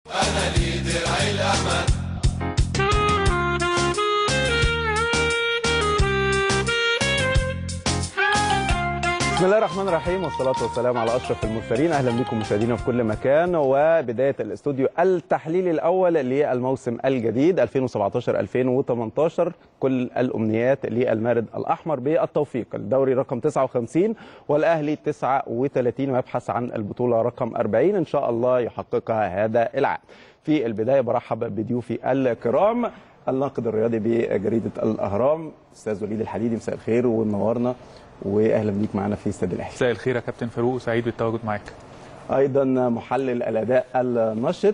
انا لي درعي الامل بسم الله الرحمن الرحيم والصلاة والسلام على أشرف المرسلين أهلا بكم مشاهدينا في كل مكان وبداية الاستوديو التحليلي الأول للموسم الجديد 2017-2018 كل الأمنيات للمارد الأحمر بالتوفيق الدوري رقم 59 والأهلي 39 ويبحث عن البطولة رقم 40 إن شاء الله يحققها هذا العام في البداية برحب بضيوفي الكرام الناقد الرياضي بجريدة الأهرام أستاذ وليد الحديدي مساء الخير ومنورنا واهلا بيك معنا في استاد الاهلي. مساء الخير يا كابتن فاروق سعيد بالتواجد معاك. ايضا محلل الاداء النشط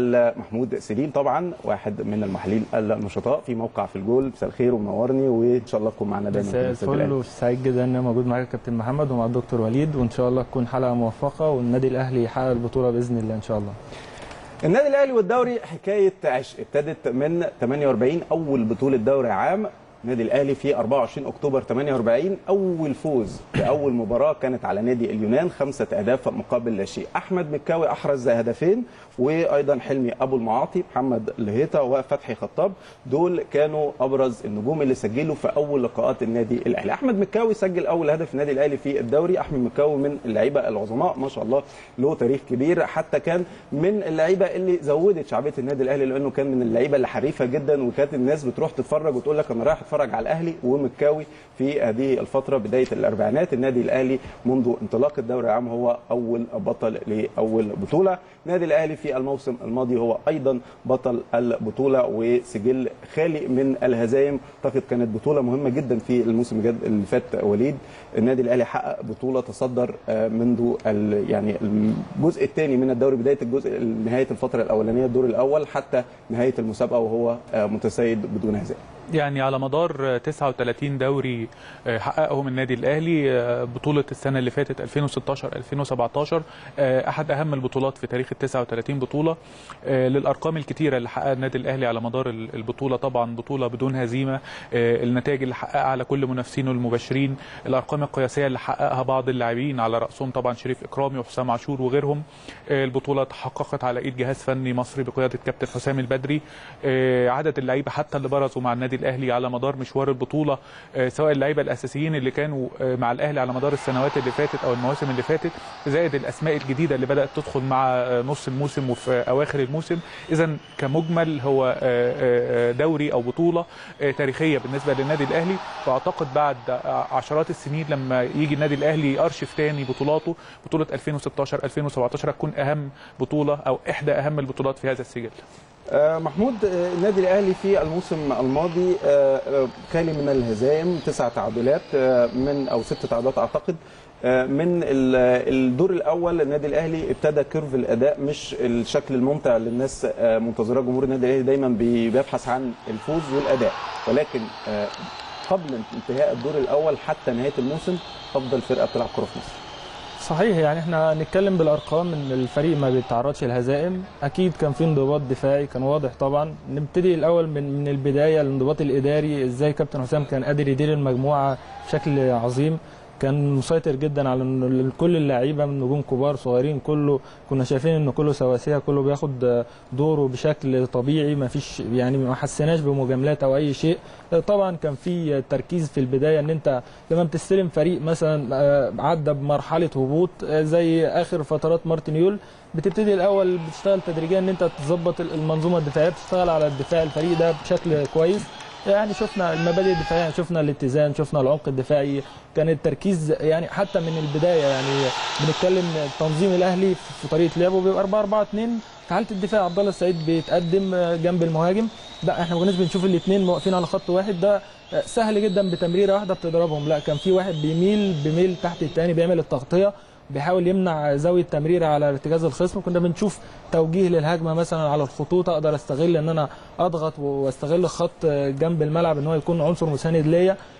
محمود سليم طبعا واحد من المحللين النشطاء في موقع في الجول مساء الخير ومنورني وان شاء الله تكون معنا دايما مساء الفل وسعيد جدا ان انا موجود معاك يا كابتن محمد ومع الدكتور وليد وان شاء الله تكون حلقه موفقه والنادي الاهلي يحقق البطوله باذن الله ان شاء الله. النادي الاهلي والدوري حكايه عشق ابتدت من 48 اول بطوله دوري عام النادي الاهلي في 24 اكتوبر 48 اول فوز في اول مباراه كانت على نادي اليونان خمسه اهداف مقابل لا شيء احمد مكاوي احرز هدفين وايضا حلمي ابو المعاطي محمد لهيطه وفتحي خطاب دول كانوا ابرز النجوم اللي سجلوا في اول لقاءات النادي الاهلي احمد مكاوي سجل اول هدف النادي الاهلي في الدوري احمد مكاوي من اللعيبه العظماء ما شاء الله له تاريخ كبير حتى كان من اللعيبه اللي زودت شعبيه النادي الاهلي لانه كان من اللعيبه اللي حريفه جدا وكانت الناس بتروح تتفرج وتقول لك انا رايح اتفرج على الاهلي ومكاوي في هذه الفتره بدايه الاربعينات النادي الاهلي منذ انطلاق الدوري العام هو اول بطل لاول بطوله النادي الاهلي في الموسم الماضي هو ايضا بطل البطوله وسجل خالي من الهزائم اعتقد كانت بطوله مهمه جدا في الموسم اللي فات وليد النادي الاهلي حقق بطوله تصدر منذ يعني الجزء الثاني من الدوري بدايه الجزء نهايه الفتره الاولانيه الدور الاول حتى نهايه المسابقه وهو متسيد بدون هزائم يعني على مدار 39 دوري حققهم النادي الاهلي بطوله السنه اللي فاتت 2016 2017 احد اهم البطولات في تاريخ ال 39 بطوله للارقام الكتيره اللي حققها النادي الاهلي على مدار البطوله طبعا بطوله بدون هزيمه النتائج اللي حققها على كل منافسينه المباشرين الارقام القياسيه اللي حققها بعض اللاعبين على راسهم طبعا شريف اكرامي وحسام عاشور وغيرهم البطوله تحققت على ايد جهاز فني مصري بقياده كابتن حسام البدري عدد اللعيبه حتى اللي برزوا مع النادي الاهلي على مدار مشوار البطوله سواء اللعيبه الاساسيين اللي كانوا مع الاهلي على مدار السنوات اللي فاتت او المواسم اللي فاتت زائد الاسماء الجديده اللي بدات تدخل مع نص الموسم وفي اواخر الموسم اذا كمجمل هو دوري او بطوله تاريخيه بالنسبه للنادي الاهلي واعتقد بعد عشرات السنين لما يجي النادي الاهلي يارشف تاني بطولاته بطوله 2016 2017 هتكون اهم بطوله او احدى اهم البطولات في هذا السجل محمود النادي الاهلي في الموسم الماضي خالي من الهزائم تسع تعادلات من او ست تعادلات اعتقد من الدور الاول النادي الاهلي ابتدى كيرف الاداء مش الشكل الممتع اللي الناس منتظراه جمهور النادي الاهلي دايما بيبحث عن الفوز والاداء ولكن قبل انتهاء الدور الاول حتى نهايه الموسم افضل فرقه بتلعب كره في مصر صحيح يعني احنا نتكلم بالارقام ان الفريق ما بيتعرضش للهزائم اكيد كان في انضباط دفاعي كان واضح طبعا نبتدي الاول من من البدايه الانضباط الاداري ازاي كابتن حسام كان قادر يدير المجموعه بشكل عظيم كان مسيطر جدا على كل اللعيبه من نجوم كبار صغيرين كله كنا شايفين ان كله سواسيه كله بياخد دوره بشكل طبيعي ما فيش يعني ما حسيناش بمجاملات او اي شيء طبعا كان في تركيز في البدايه ان انت لما بتستلم فريق مثلا عدى بمرحله هبوط زي اخر فترات مارتن يول بتبتدي الاول بتشتغل تدريجيا ان انت تظبط المنظومه الدفاعيه بتشتغل على الدفاع الفريق ده بشكل كويس يعني شفنا المبادئ الدفاعيه شفنا الاتزان شفنا العمق الدفاعي كان التركيز يعني حتى من البدايه يعني بنتكلم تنظيم الاهلي في طريقه لعبه بيبقى 4 4 2 في حاله الدفاع عبد الله السعيد بيتقدم جنب المهاجم لا احنا ما كناش بنشوف الاثنين واقفين على خط واحد ده سهل جدا بتمريره واحده بتضربهم لا كان في واحد بيميل بميل تحت الثاني بيعمل التغطيه بيحاول يمنع زاويه تمرير على ارتكاز الخصم كنا بنشوف توجيه للهجمه مثلا على الخطوط اقدر استغل ان انا اضغط واستغل خط جنب الملعب ان هو يكون عنصر مساند ليا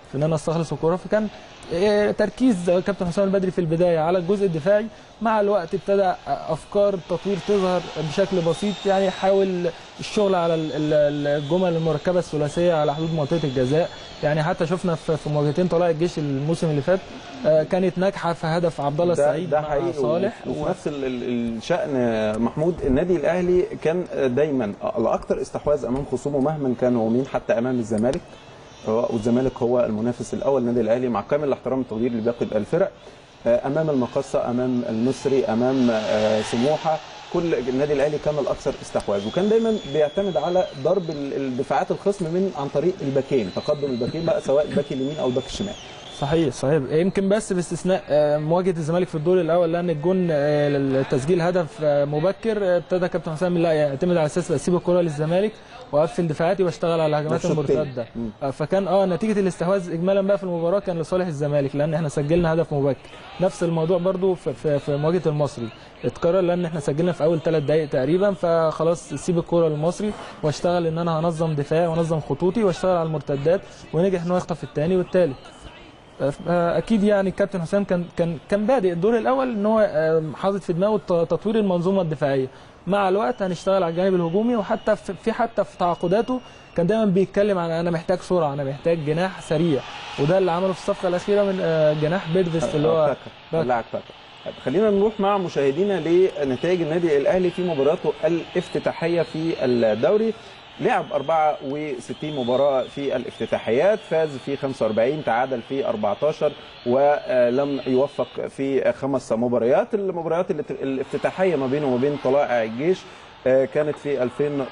في ان انا استخلص الكره فكان آه، تركيز كابتن حسام البدري في البدايه على الجزء الدفاعي مع الوقت ابتدى افكار التطوير تظهر بشكل بسيط يعني حاول الشغل على ال- ال- الجمل المركبه الثلاثيه على حدود منطقه الجزاء يعني حتى شفنا في في مواجهتين طلائع الجيش الموسم اللي فات آه، كانت ناجحه في هدف عبد الله ده, السعيد ده مع حقيقي صالح وفي نفس ال- ال- الشأن محمود النادي الاهلي كان دايما الاكثر استحواذ امام خصومه مهما كانوا مين حتى امام الزمالك هو- والزمالك هو المنافس الاول للنادي الاهلي مع كامل الاحترام والتقدير لباقي الفرق آه، امام المقصه امام المصري امام آه، سموحه كل النادي الاهلي كان الاكثر استحواذ وكان دايما بيعتمد على ضرب ال- الدفاعات الخصم من عن طريق الباكين تقدم الباكين بقى سواء الباك اليمين او الباك الشمال صحيح صحيح يمكن بس باستثناء آه، مواجهه الزمالك في الدور الاول لان الجون آه، للتسجيل هدف آه، مبكر آه، ابتدى كابتن حسام لا يعتمد على اساس اسيب الكره للزمالك واقفل دفاعاتي واشتغل على الهجمات ده الشوط المرتده مم. آه، فكان اه نتيجه الاستحواذ اجمالا بقى في المباراه كان لصالح الزمالك لان احنا سجلنا هدف مبكر نفس الموضوع برضو في, في, في مواجهه المصري اتكرر لان احنا سجلنا في اول ثلاث دقائق تقريبا فخلاص سيب الكره للمصري واشتغل ان انا هنظم دفاعي وانظم خطوطي واشتغل على المرتدات ونجح ان هو يخطف الثاني والثالث آه، اكيد يعني الكابتن حسام كان كان كان بادئ الدور الاول ان هو آه، حاطط في دماغه ت- تطوير المنظومه الدفاعيه مع الوقت هنشتغل على الجانب الهجومي وحتى في في حتى في تعاقداته كان دايما بيتكلم عن انا محتاج سرعه انا محتاج جناح سريع وده اللي عمله في الصفقه الاخيره من آه، جناح بيرفست اللي هو باكر باكر. اللاعب باكر طيب خلينا نروح مع مشاهدينا لنتائج النادي الاهلي في مباراته الافتتاحيه في الدوري لعب 64 مباراة في الافتتاحيات فاز في 45 تعادل في 14 ولم يوفق في خمس مباريات المباريات الات- الافتتاحية ما بينه وما بين طلائع الجيش آه، كانت في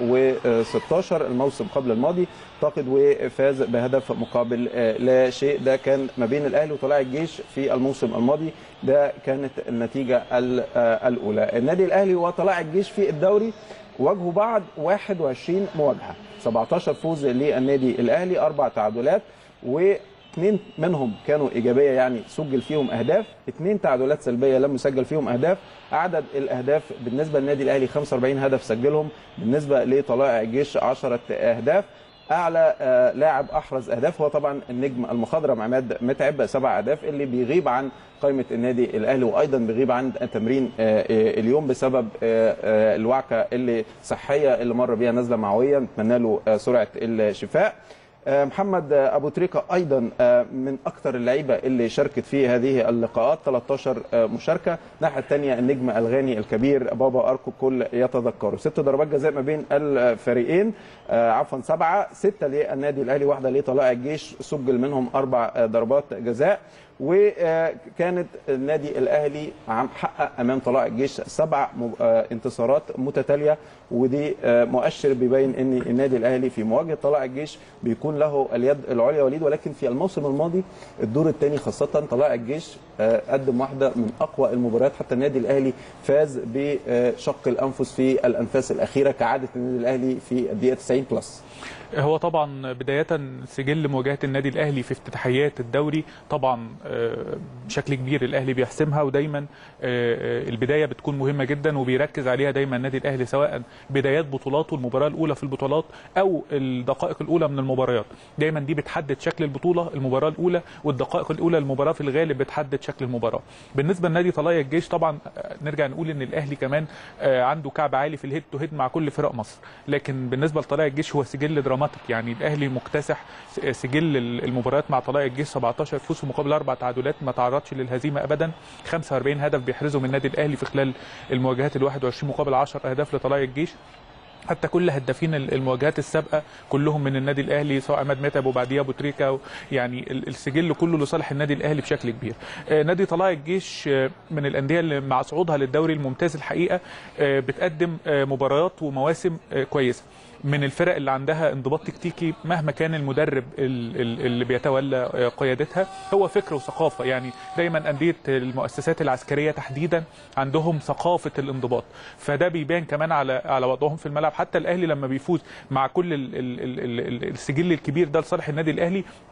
2016 الموسم قبل الماضي اعتقد وفاز بهدف مقابل آه، لا شيء ده كان ما بين الاهلي وطلائع الجيش في الموسم الماضي ده كانت النتيجه ال- آه، الاولى النادي الاهلي وطلائع الجيش في الدوري واجهوا بعض 21 مواجهه 17 فوز للنادي الاهلي اربع تعادلات واثنين منهم كانوا ايجابيه يعني سجل فيهم اهداف اثنين تعادلات سلبيه لم يسجل فيهم اهداف عدد الاهداف بالنسبه للنادي الاهلي 45 هدف سجلهم بالنسبه لطلائع الجيش 10 اهداف اعلى آه، لاعب احرز اهداف هو طبعا النجم المخضرم عماد متعب سبع اهداف اللي بيغيب عن قائمه النادي الاهلي وايضا بيغيب عن تمرين آه، آه، اليوم بسبب آه، آه، الوعكه اللي صحيه اللي مر بيها نزله معويه نتمنى له آه، سرعه الشفاء آه، محمد آه، ابو تريكه ايضا آه، من اكثر اللعيبه اللي شاركت في هذه اللقاءات 13 آه، مشاركه الناحيه الثانيه النجم الغاني الكبير بابا اركو كل يتذكره ست ضربات جزاء ما بين الفريقين آه، عفوا سبعه سته للنادي الاهلي واحده لطلائع الجيش سجل منهم اربع آه، ضربات جزاء وكانت النادي الاهلي عم حقق امام طلائع الجيش سبع م- آه، انتصارات متتاليه ودي آه، مؤشر بيبين ان النادي الاهلي في مواجهه طلائع الجيش بيكون له اليد العليا وليد ولكن في الموسم الماضي الدور الثاني خاصه طلائع الجيش آه، قدم واحده من اقوى المباريات حتى النادي الاهلي فاز بشق الانفس في الانفاس الاخيره كعاده النادي الاهلي في الدقيقه 90 بلس هو طبعا بداية سجل مواجهة النادي الأهلي في افتتاحيات الدوري طبعا آه، بشكل كبير الأهلي بيحسمها ودايما آه، آه، البداية بتكون مهمة جدا وبيركز عليها دايما النادي الأهلي سواء بدايات بطولاته المباراة الأولى في البطولات أو الدقائق الأولى من المباريات دايما دي بتحدد شكل البطولة المباراة الأولى والدقائق الأولى المباراة في الغالب بتحدد شكل المباراة بالنسبة لنادي طلائع الجيش طبعا آه، نرجع نقول إن الأهلي كمان آه، عنده كعب عالي في الهيد تو هيد مع كل فرق مصر لكن بالنسبة لطلائع الجيش هو سجل دراماتيك يعني الاهلي مكتسح سجل المباريات مع طلائع الجيش 17 فوز مقابل اربع تعادلات ما تعرضش للهزيمه ابدا 45 هدف بيحرزهم النادي الاهلي في خلال المواجهات ال 21 مقابل 10 اهداف لطلائع الجيش حتى كل هدافين المواجهات السابقه كلهم من النادي الاهلي سواء عماد متعب وبعديها ابو تريكه يعني ال- السجل كله لصالح النادي الاهلي بشكل كبير. آه، نادي طلائع الجيش آه، من الانديه اللي مع صعودها للدوري الممتاز الحقيقه آه، بتقدم آه، مباريات ومواسم آه، كويسه. من الفرق اللي عندها انضباط تكتيكي مهما كان المدرب ال- ال- اللي بيتولى آه، قيادتها هو فكر وثقافه يعني دايما انديه المؤسسات العسكريه تحديدا عندهم ثقافه الانضباط فده بيبان كمان على على وضعهم في الملعب حتى الاهلي لما بيفوز مع كل ال ال ال ال ال السجل الكبير ده لصالح النادي الاهلي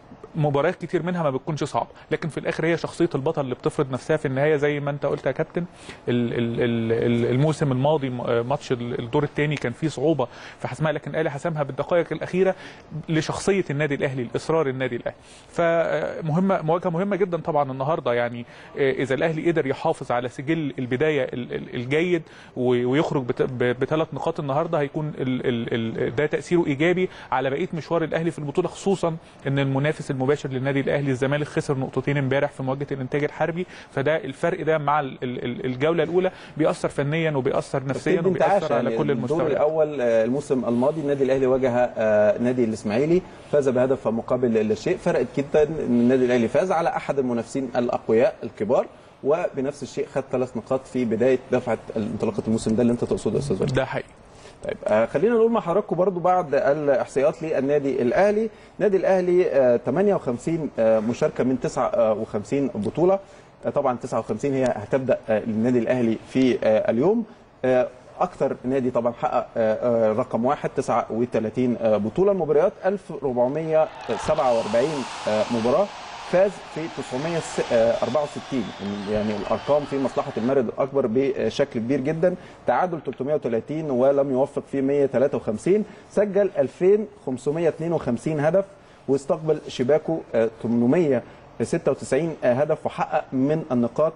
مباريات كتير منها ما بتكونش صعبه لكن في الاخر هي شخصيه البطل اللي بتفرض نفسها في النهايه زي ما انت قلت يا كابتن ال- ال- ال- ال- الموسم الماضي م- ماتش ال- الدور الثاني كان فيه صعوبه في حسمها لكن الاهلي حسمها بالدقائق الاخيره لشخصيه النادي الاهلي لاصرار النادي الاهلي فمهمه مواجهه مهمه جدا طبعا النهارده يعني آه، اذا الاهلي قدر يحافظ على سجل البدايه ال- ال- الجيد و- ويخرج بت- ب- بثلاث نقاط النهارده هيكون ال ال ال ده تاثيره ايجابي على بقيه مشوار الاهلي في البطوله خصوصا ان المنافس المباشر للنادي الاهلي الزمالك خسر نقطتين امبارح في مواجهه الانتاج الحربي فده الفرق ده مع ال- ال- ال- الجوله الاولى بيأثر فنيا وبيأثر نفسيا أكيد انتعاش وبيأثر على يعني كل الدور المستويات الاول آه، الموسم الماضي النادي الاهلي واجه آه، نادي الاسماعيلي فاز بهدف مقابل لا شيء فرقت جدا ان النادي الاهلي فاز على احد المنافسين الاقوياء الكبار وبنفس الشيء خد ثلاث نقاط في بدايه دفعه انطلاقه الموسم ده اللي انت تقصده يا استاذ وليد ده حقيقي طيب آه خلينا نقول مع حضراتكم برضو بعد الاحصائيات للنادي الاهلي النادي الاهلي آه 58 آه مشاركه من 59 بطوله آه طبعا 59 هي هتبدا آه للنادي الاهلي في آه اليوم آه اكثر نادي طبعا حقق آه، آه، رقم واحد 39 آه، بطوله المباريات 1447 آه، مباراه فاز في 964 يعني الارقام في مصلحه المارد الاكبر بشكل كبير جدا تعادل 330 ولم يوفق في 153 سجل 2552 هدف واستقبل شباكه آه، 896 هدف وحقق من النقاط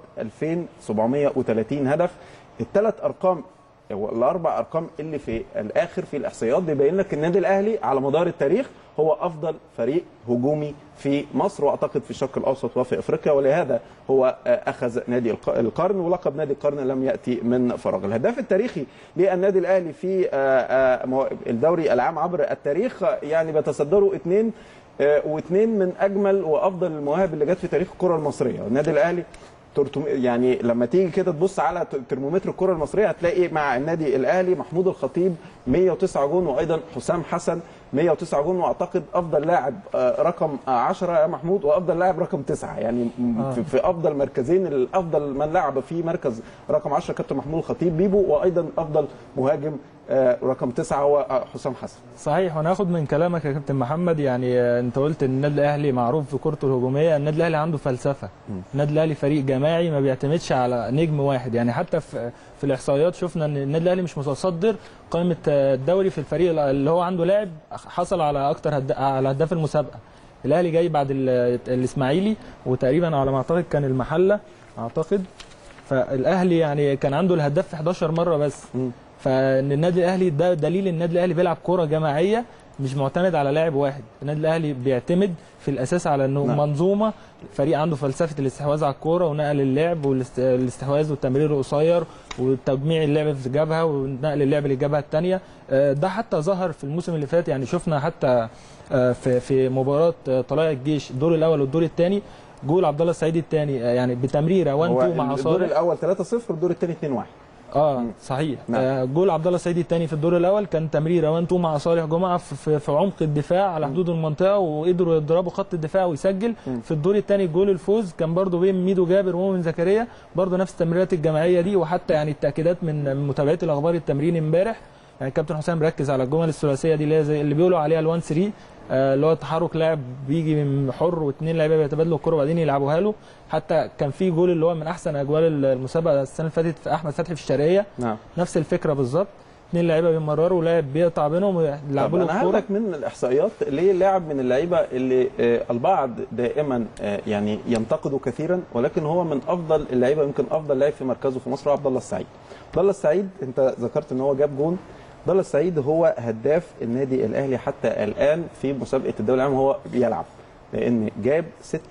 2730 هدف الثلاث ارقام الاربع ارقام اللي في الاخر في الاحصائيات بيبين لك النادي الاهلي على مدار التاريخ هو افضل فريق هجومي في مصر واعتقد في الشرق الاوسط وفي افريقيا ولهذا هو آه، اخذ نادي الق- القرن ولقب نادي القرن لم ياتي من فراغ الهداف التاريخي للنادي الاهلي في آه، آه، مو- الدوري العام عبر التاريخ آه، يعني بيتصدروا اثنين آه، واثنين من اجمل وافضل المواهب اللي جت في تاريخ الكره المصريه النادي الاهلي ترتم- يعني لما تيجي كده تبص على ت- ترمومتر الكره المصريه هتلاقي مع النادي الاهلي محمود الخطيب 109 جون وايضا حسام حسن 109 جون واعتقد افضل لاعب آه، رقم 10 يا محمود وافضل لاعب رقم 9 يعني م- آه. في, في افضل مركزين الافضل من لعب في مركز رقم 10 كابتن محمود الخطيب بيبو وايضا افضل مهاجم آه، رقم 9 هو آه، حسام حسن صحيح وناخد من كلامك يا كابتن محمد يعني آه، انت قلت ان النادي الاهلي معروف في كورته الهجوميه النادي الاهلي عنده فلسفه النادي الاهلي فريق جماعي ما بيعتمدش على نجم واحد يعني حتى في في الاحصائيات شفنا ان النادي الاهلي مش متصدر قائمه آه، الدوري في الفريق اللي هو عنده لاعب حصل على اكتر هد... على هداف المسابقه الاهلي جاي بعد ال- الاسماعيلي وتقريبا على ما اعتقد كان المحله اعتقد فالاهلي يعني كان عنده الهداف في 11 مره بس مم. فان النادي الاهلي ده دليل ان النادي الاهلي بيلعب كوره جماعيه مش معتمد على لاعب واحد النادي الاهلي بيعتمد في الاساس على انه نعم. نعم. منظومه فريق عنده فلسفه الاستحواذ على الكوره ونقل اللعب والاستحواذ والتمرير القصير وتجميع اللعب في جبهه ونقل اللعب للجبهه الثانيه ده حتى ظهر في الموسم اللي فات يعني شفنا حتى آه، في في مباراه آه، طلائع الجيش الدور الاول والدور الثاني جول عبد الله السعيد الثاني يعني بتمريره 1 هو 2 مع الدور صالح الاول 3-0 الدور الثاني 2-1 اه صحيح نعم. آه جول عبد الله السعيدي الثاني في الدور الاول كان تمريره 1 2 مع صالح جمعه في, في, في عمق الدفاع على حدود المنطقه وقدروا يضربوا خط الدفاع ويسجل مم. في الدور الثاني جول الفوز كان برضو بين ميدو جابر ومؤمن زكريا برضو نفس التمريرات الجماعيه دي وحتى يعني التاكيدات من من متابعتي الاخبار التمرين امبارح يعني الكابتن حسام ركز على الجمل الثلاثيه دي اللي هي زي اللي بيقولوا عليها ال1 3 آه، اللي هو تحرك لاعب بيجي من حر واثنين لعيبه بيتبادلوا الكره وبعدين يلعبوها له حتى كان في جول اللي هو من احسن اجوال المسابقه السنه اللي فاتت في احمد فتحي في الشرقيه نعم نفس الفكره بالظبط اثنين لعيبه بيمرروا ولاعب بيقطع بينهم ويلعبوا طب له انا الكوره هاخدك من الاحصائيات ليه لاعب من اللعيبه اللي آه، البعض دائما آه، يعني ينتقده كثيرا ولكن هو من افضل اللعيبه يمكن افضل لاعب في مركزه في مصر هو عبد الله السعيد عبد الله السعيد انت ذكرت ان هو جاب جون عبد الله السعيد هو هداف النادي الاهلي حتى الان في مسابقه الدوري العام وهو بيلعب لان جاب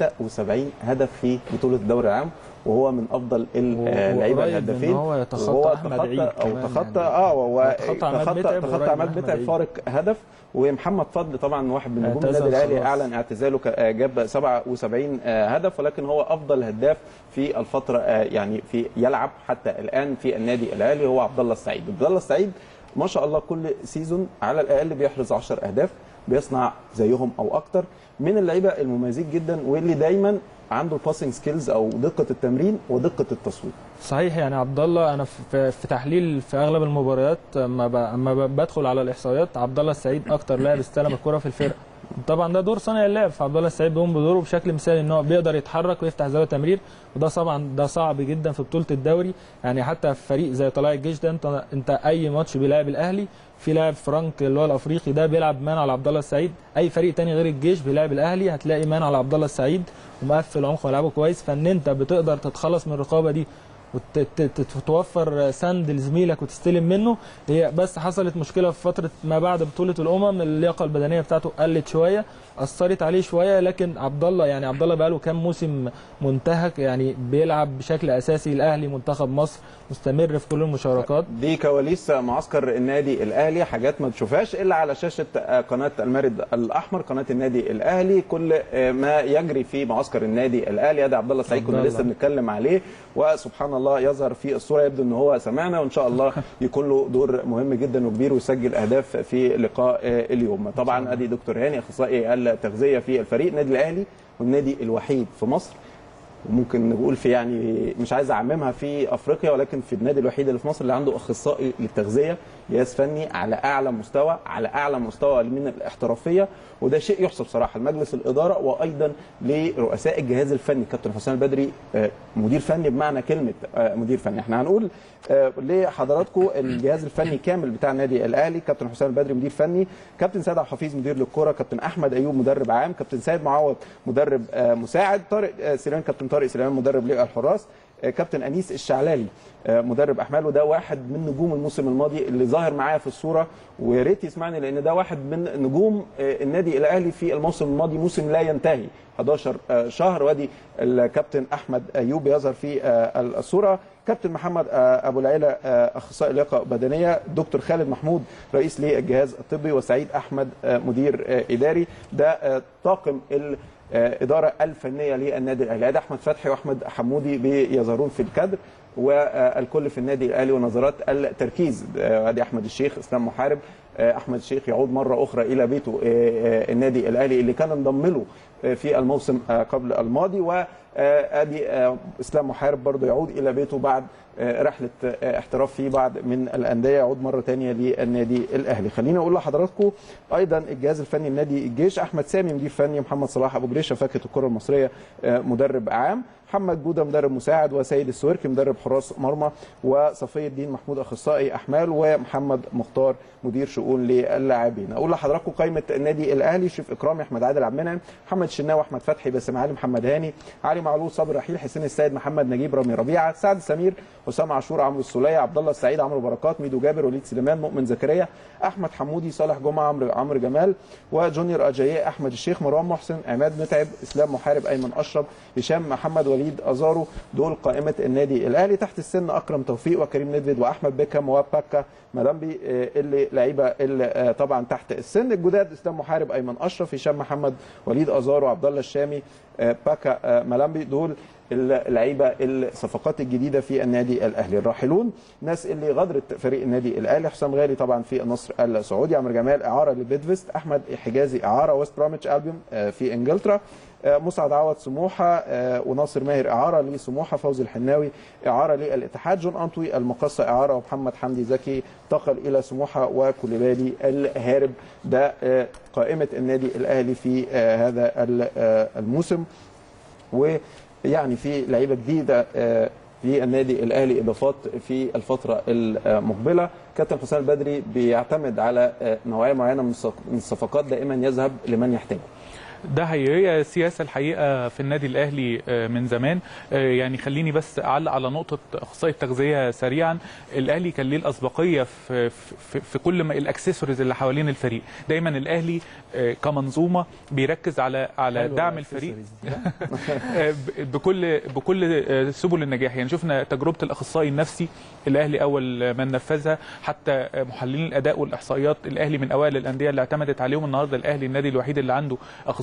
76 هدف في بطوله الدوري العام وهو من افضل اللعيبه وقريب إن الهدافين هو يتخطى وهو أحمد عيد او كمان تخطى يعني. اه وهو تخطى عماد تخطى متعب تخطى وقريب عماد من أحمد متعب عيد. فارق هدف ومحمد فضل طبعا واحد من نجوم اعتزل النادي الاهلي خلاص. اعلن اعتزاله ك- آه، جاب 77 آه، هدف ولكن هو افضل هداف في الفتره آه، يعني في يلعب حتى الان في النادي الاهلي هو عبد الله السعيد عبد الله السعيد ما شاء الله كل سيزون على الاقل بيحرز 10 اهداف بيصنع زيهم او اكتر من اللعيبه المميزين جدا واللي دايما عنده الباسنج سكيلز او دقه التمرين ودقه التصوير صحيح يعني عبد الله انا في, في تحليل في اغلب المباريات اما ب- اما ب- بدخل على الاحصائيات عبد الله السعيد اكتر لاعب استلم الكره في الفرقه طبعا ده دور صانع اللعب فعبد الله السعيد بيقوم بدوره بشكل مثالي ان هو بيقدر يتحرك ويفتح زاويه تمرير وده طبعا ده صعب جدا في بطوله الدوري يعني حتى في فريق زي طلائع الجيش ده انت انت اي ماتش بيلعب الاهلي في لاعب فرانك اللي هو الافريقي ده بيلعب مان على عبد الله السعيد اي فريق تاني غير الجيش بيلعب الاهلي هتلاقي مان على عبد الله السعيد ومقفل عمق ملعبه كويس فان انت بتقدر تتخلص من الرقابه دي وتوفر سند لزميلك وتستلم منه هي بس حصلت مشكله في فتره ما بعد بطوله الامم اللياقه البدنيه بتاعته قلت شويه اثرت عليه شويه لكن عبد الله يعني عبد الله بقاله كام موسم منتهك يعني بيلعب بشكل اساسي الاهلي منتخب مصر مستمر في كل المشاركات دي كواليس معسكر النادي الاهلي حاجات ما تشوفهاش الا على شاشه قناه المارد الاحمر قناه النادي الاهلي كل ما يجري في معسكر النادي الاهلي ادي عبد الله السعيد كنا لسه بنتكلم عليه وسبحان الله يظهر في الصوره يبدو ان هو سمعنا وان شاء الله يكون له دور مهم جدا وكبير ويسجل اهداف في لقاء اليوم طبعا ادي دكتور هاني اخصائي التغذيه في الفريق النادي الاهلي والنادي الوحيد في مصر وممكن نقول في يعني مش عايز اعممها في افريقيا ولكن في النادي الوحيد اللي في مصر اللي عنده اخصائي للتغذيه جهاز فني على اعلى مستوى على اعلى مستوى من الاحترافيه وده شيء يحسب صراحه لمجلس الاداره وايضا لرؤساء الجهاز الفني كابتن حسام البدري مدير فني بمعنى كلمه مدير فني احنا هنقول لحضراتكم الجهاز الفني كامل بتاع النادي الاهلي كابتن حسام البدري مدير فني كابتن سيد عبد الحفيظ مدير للكره كابتن احمد ايوب مدرب عام كابتن سيد معوض مدرب مساعد طارق سليمان كابتن طارق سليمان مدرب للحراس كابتن انيس الشعلالي مدرب احمال وده واحد من نجوم الموسم الماضي اللي ظاهر معايا في الصوره ويا ريت يسمعني لان ده واحد من نجوم النادي الاهلي في الموسم الماضي موسم لا ينتهي 11 شهر وادي الكابتن احمد ايوب يظهر في الصوره كابتن محمد ابو العيله اخصائي لياقه بدنيه دكتور خالد محمود رئيس للجهاز الطبي وسعيد احمد مدير اداري ده طاقم الاداره الفنيه للنادي الاهلي ادي احمد فتحي واحمد حمودي بيظهرون في الكادر والكل في النادي الاهلي ونظرات التركيز ادي احمد الشيخ اسلام محارب احمد الشيخ يعود مره اخرى الى بيته النادي الاهلي اللي كان انضم له في الموسم قبل الماضي وادي اسلام محارب برضه يعود الى بيته بعد رحله احتراف في بعض من الانديه يعود مره ثانيه للنادي الاهلي خليني اقول لحضراتكم ايضا الجهاز الفني النادي الجيش احمد سامي مدير فني محمد صلاح ابو جريشه فاكهه الكره المصريه مدرب عام محمد جوده مدرب مساعد وسيد السويركي مدرب حراس مرمى وصفي الدين محمود اخصائي احمال ومحمد مختار مدير شؤون للاعبين اقول لحضراتكم قائمه النادي الاهلي شريف اكرامي احمد عادل عبد المنعم محمد شناوي احمد فتحي باسم علي محمد هاني علي معلول صبري رحيل حسين السيد محمد نجيب رامي ربيعه سعد سمير حسام عاشور عمرو السوليه عبد الله السعيد عمرو بركات ميدو جابر وليد سليمان مؤمن زكريا احمد حمودي صالح جمعه عمرو عمرو جمال وجونيور اجاييه احمد الشيخ مروان محسن عماد متعب اسلام محارب ايمن اشرف هشام محمد وليد ازارو دول قائمه النادي الاهلي تحت السن اكرم توفيق وكريم ندفد واحمد بيكهام وباكا ملامبي اللي لعيبه اللي طبعا تحت السن الجداد اسلام محارب ايمن اشرف هشام محمد وليد ازارو عبد الله الشامي باكا ملامبي دول اللعيبه الصفقات الجديده في النادي الاهلي الراحلون ناس اللي غادرت فريق النادي الاهلي حسام غالي طبعا في النصر السعودي عمرو جمال اعاره لبيدفست احمد حجازي اعاره ويست براميتش البيوم في انجلترا مسعد عوض سموحه وناصر ماهر اعاره لسموحه فوزي الحناوي اعاره للاتحاد جون انطوي المقصه اعاره ومحمد حمدي زكي انتقل الى سموحه وكوليبالي الهارب ده قائمه النادي الاهلي في هذا الموسم ويعني في لعيبه جديده في النادي الاهلي اضافات في الفتره المقبله كابتن حسام البدري بيعتمد على نوعيه معينه من الصفقات دائما يذهب لمن يحتاجه ده هي سياسه الحقيقه في النادي الاهلي من زمان يعني خليني بس اعلق على نقطه اخصائي التغذيه سريعا الاهلي كان ليه الاسبقيه في في, في كل ما الاكسسوارز اللي حوالين الفريق دايما الاهلي كمنظومه بيركز على على دعم الفريق بكل بكل سبل النجاح يعني شفنا تجربه الاخصائي النفسي الاهلي اول من نفذها حتى محللين الاداء والاحصائيات الاهلي من اوائل الانديه اللي اعتمدت عليهم النهارده الاهلي النادي الوحيد اللي عنده اخصائي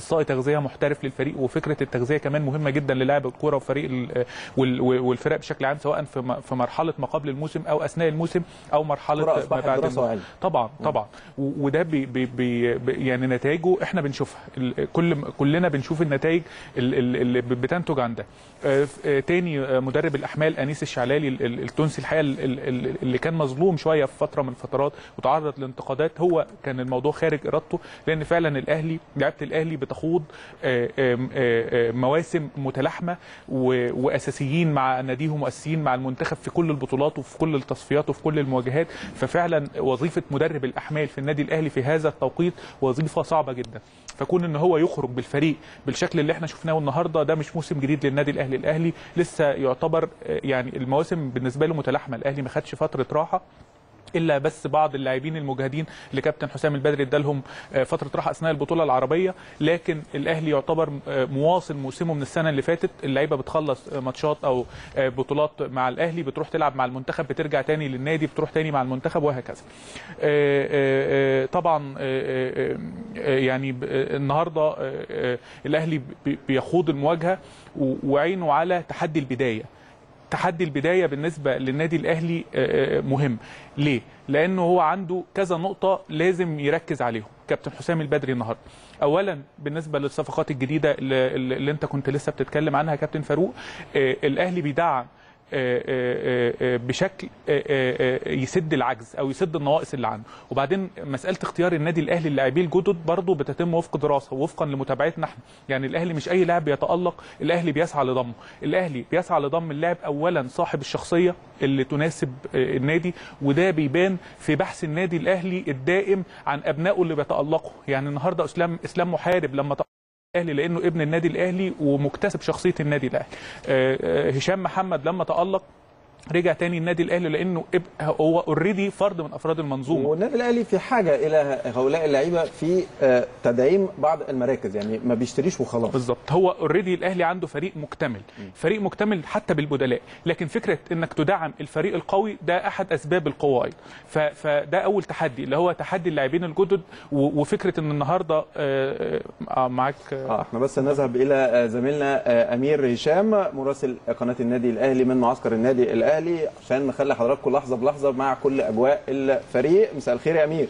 اخصائي تغذيه محترف للفريق وفكره التغذيه كمان مهمه جدا للاعب الكوره وفريق ال- وال- وال- والفرق بشكل عام سواء في م- في مرحله ما قبل الموسم او اثناء الموسم او مرحله الكرة ما أصبحت بعد دراسة الموسم. وعلم. طبعا طبعا و- وده بي بي بي بي- يعني نتائجه احنا بنشوفها ال- كل كلنا بنشوف النتائج ال- ال- اللي ب- بتنتج عن ده آه، ف- آه، تاني آه، مدرب الاحمال انيس الشعلالي ال- ال- التونسي الحقيقه ال- ال- ال- اللي كان مظلوم شويه في فتره من الفترات وتعرض لانتقادات هو كان الموضوع خارج ارادته لان فعلا الاهلي لعيبه الاهلي بتخوض آه، آم، آه، آه، مواسم متلاحمه و- واساسيين مع ناديهم واساسيين مع المنتخب في كل البطولات وفي كل التصفيات وفي كل المواجهات ففعلا وظيفه مدرب الاحمال في النادي الاهلي في هذا التوقيت وظيفه صعبه جدا فكون ان هو يخرج بالفريق بالشكل اللي احنا شفناه النهارده ده مش موسم جديد للنادي الاهلي الاهلي لسه يعتبر آه، يعني المواسم بالنسبه له متلاحمه الاهلي ما خدش فتره راحه الا بس بعض اللاعبين المجهدين اللي كابتن حسام البدري ادالهم آه، فتره راحه اثناء البطوله العربيه لكن الاهلي يعتبر آه، مواصل موسمه من السنه اللي فاتت اللعيبه بتخلص آه، ماتشات او آه، بطولات مع الاهلي بتروح تلعب مع المنتخب بترجع تاني للنادي بتروح تاني مع المنتخب وهكذا آه، آه، آه، طبعا آه، آه، آه، يعني ب- آه، النهارده آه، آه، الاهلي بي- بيخوض المواجهه و- وعينه على تحدي البدايه تحدي البدايه بالنسبه للنادي الاهلي آه، آه، مهم ليه لانه هو عنده كذا نقطه لازم يركز عليهم كابتن حسام البدري النهارده اولا بالنسبه للصفقات الجديده اللي, اللي انت كنت لسه بتتكلم عنها يا كابتن فاروق آه، الاهلي بيدعم آه، آه، آه، بشكل آه، آه، آه، يسد العجز او يسد النواقص اللي عنده وبعدين مساله اختيار النادي الاهلي اللاعبين الجدد برضه بتتم وفق دراسه ووفقا لمتابعتنا احنا يعني الاهلي مش اي لاعب بيتالق الاهلي بيسعى لضمه الاهلي بيسعى لضم اللاعب اولا صاحب الشخصيه اللي تناسب آه، النادي وده بيبان في بحث النادي الاهلي الدائم عن ابنائه اللي بيتالقوا يعني النهارده اسلام اسلام محارب لما الاهلي لانه ابن النادي الاهلي ومكتسب شخصيه النادي الاهلي آه، آه، هشام محمد لما تالق رجع تاني النادي الاهلي لانه اب- هو اوريدي فرد من افراد المنظومه والنادي الاهلي في حاجه الى هؤلاء اللعيبه في آه، تدعيم بعض المراكز يعني ما بيشتريش وخلاص بالظبط هو اوريدي الاهلي عنده فريق مكتمل فريق مكتمل حتى بالبدلاء لكن فكره انك تدعم الفريق القوي ده احد اسباب القوه ايضا ف- فده اول تحدي اللي هو تحدي اللاعبين الجدد و- وفكره ان النهارده آه، آه، معاك آه، اه احنا بس نذهب الى آه، زميلنا آه، امير هشام مراسل قناه النادي الاهلي من معسكر النادي الاهلي عشان نخلي حضراتكم لحظه بلحظه مع كل اجواء الفريق مساء الخير يا امير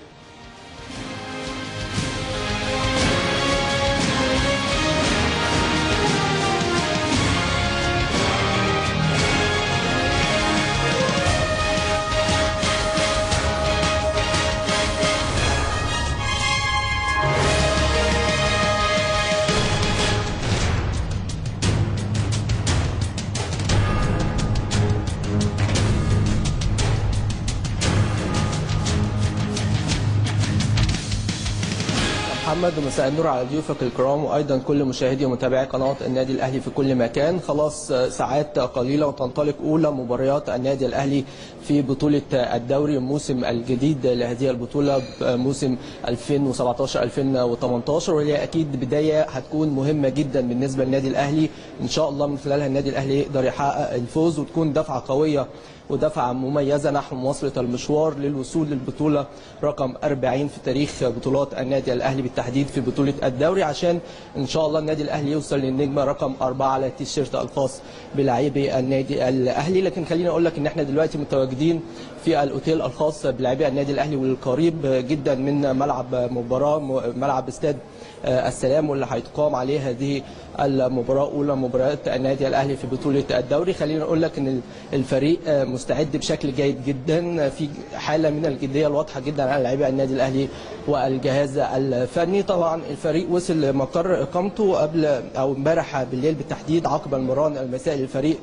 محمد ومساء النور على ضيوفك الكرام وايضا كل مشاهدي ومتابعي قناه النادي الاهلي في كل مكان خلاص ساعات قليله وتنطلق اولى مباريات النادي الاهلي في بطوله الدوري الموسم الجديد لهذه البطوله موسم 2017 2018 وهي اكيد بدايه هتكون مهمه جدا بالنسبه للنادي الاهلي ان شاء الله من خلالها النادي الاهلي يقدر يحقق الفوز وتكون دفعه قويه ودفعة مميزة نحو مواصلة المشوار للوصول للبطولة رقم 40 في تاريخ بطولات النادي الأهلي بالتحديد في بطولة الدوري عشان إن شاء الله النادي الأهلي يوصل للنجمة رقم 4 على التيشيرت الخاص بلاعبي النادي الأهلي لكن خليني أقول لك إن إحنا دلوقتي متواجدين في الأوتيل الخاص بلاعبي النادي الأهلي والقريب جدا من ملعب مباراة ملعب استاد السلام واللي هيتقام عليه هذه المباراة أولى مباريات النادي الأهلي في بطولة الدوري خلينا نقول لك إن الفريق مستعد بشكل جيد جدا في حالة من الجدية الواضحة جدا على لاعبي النادي الأهلي والجهاز الفني طبعا الفريق وصل لمقر إقامته قبل أو امبارح بالليل بالتحديد عقب المران المسائي للفريق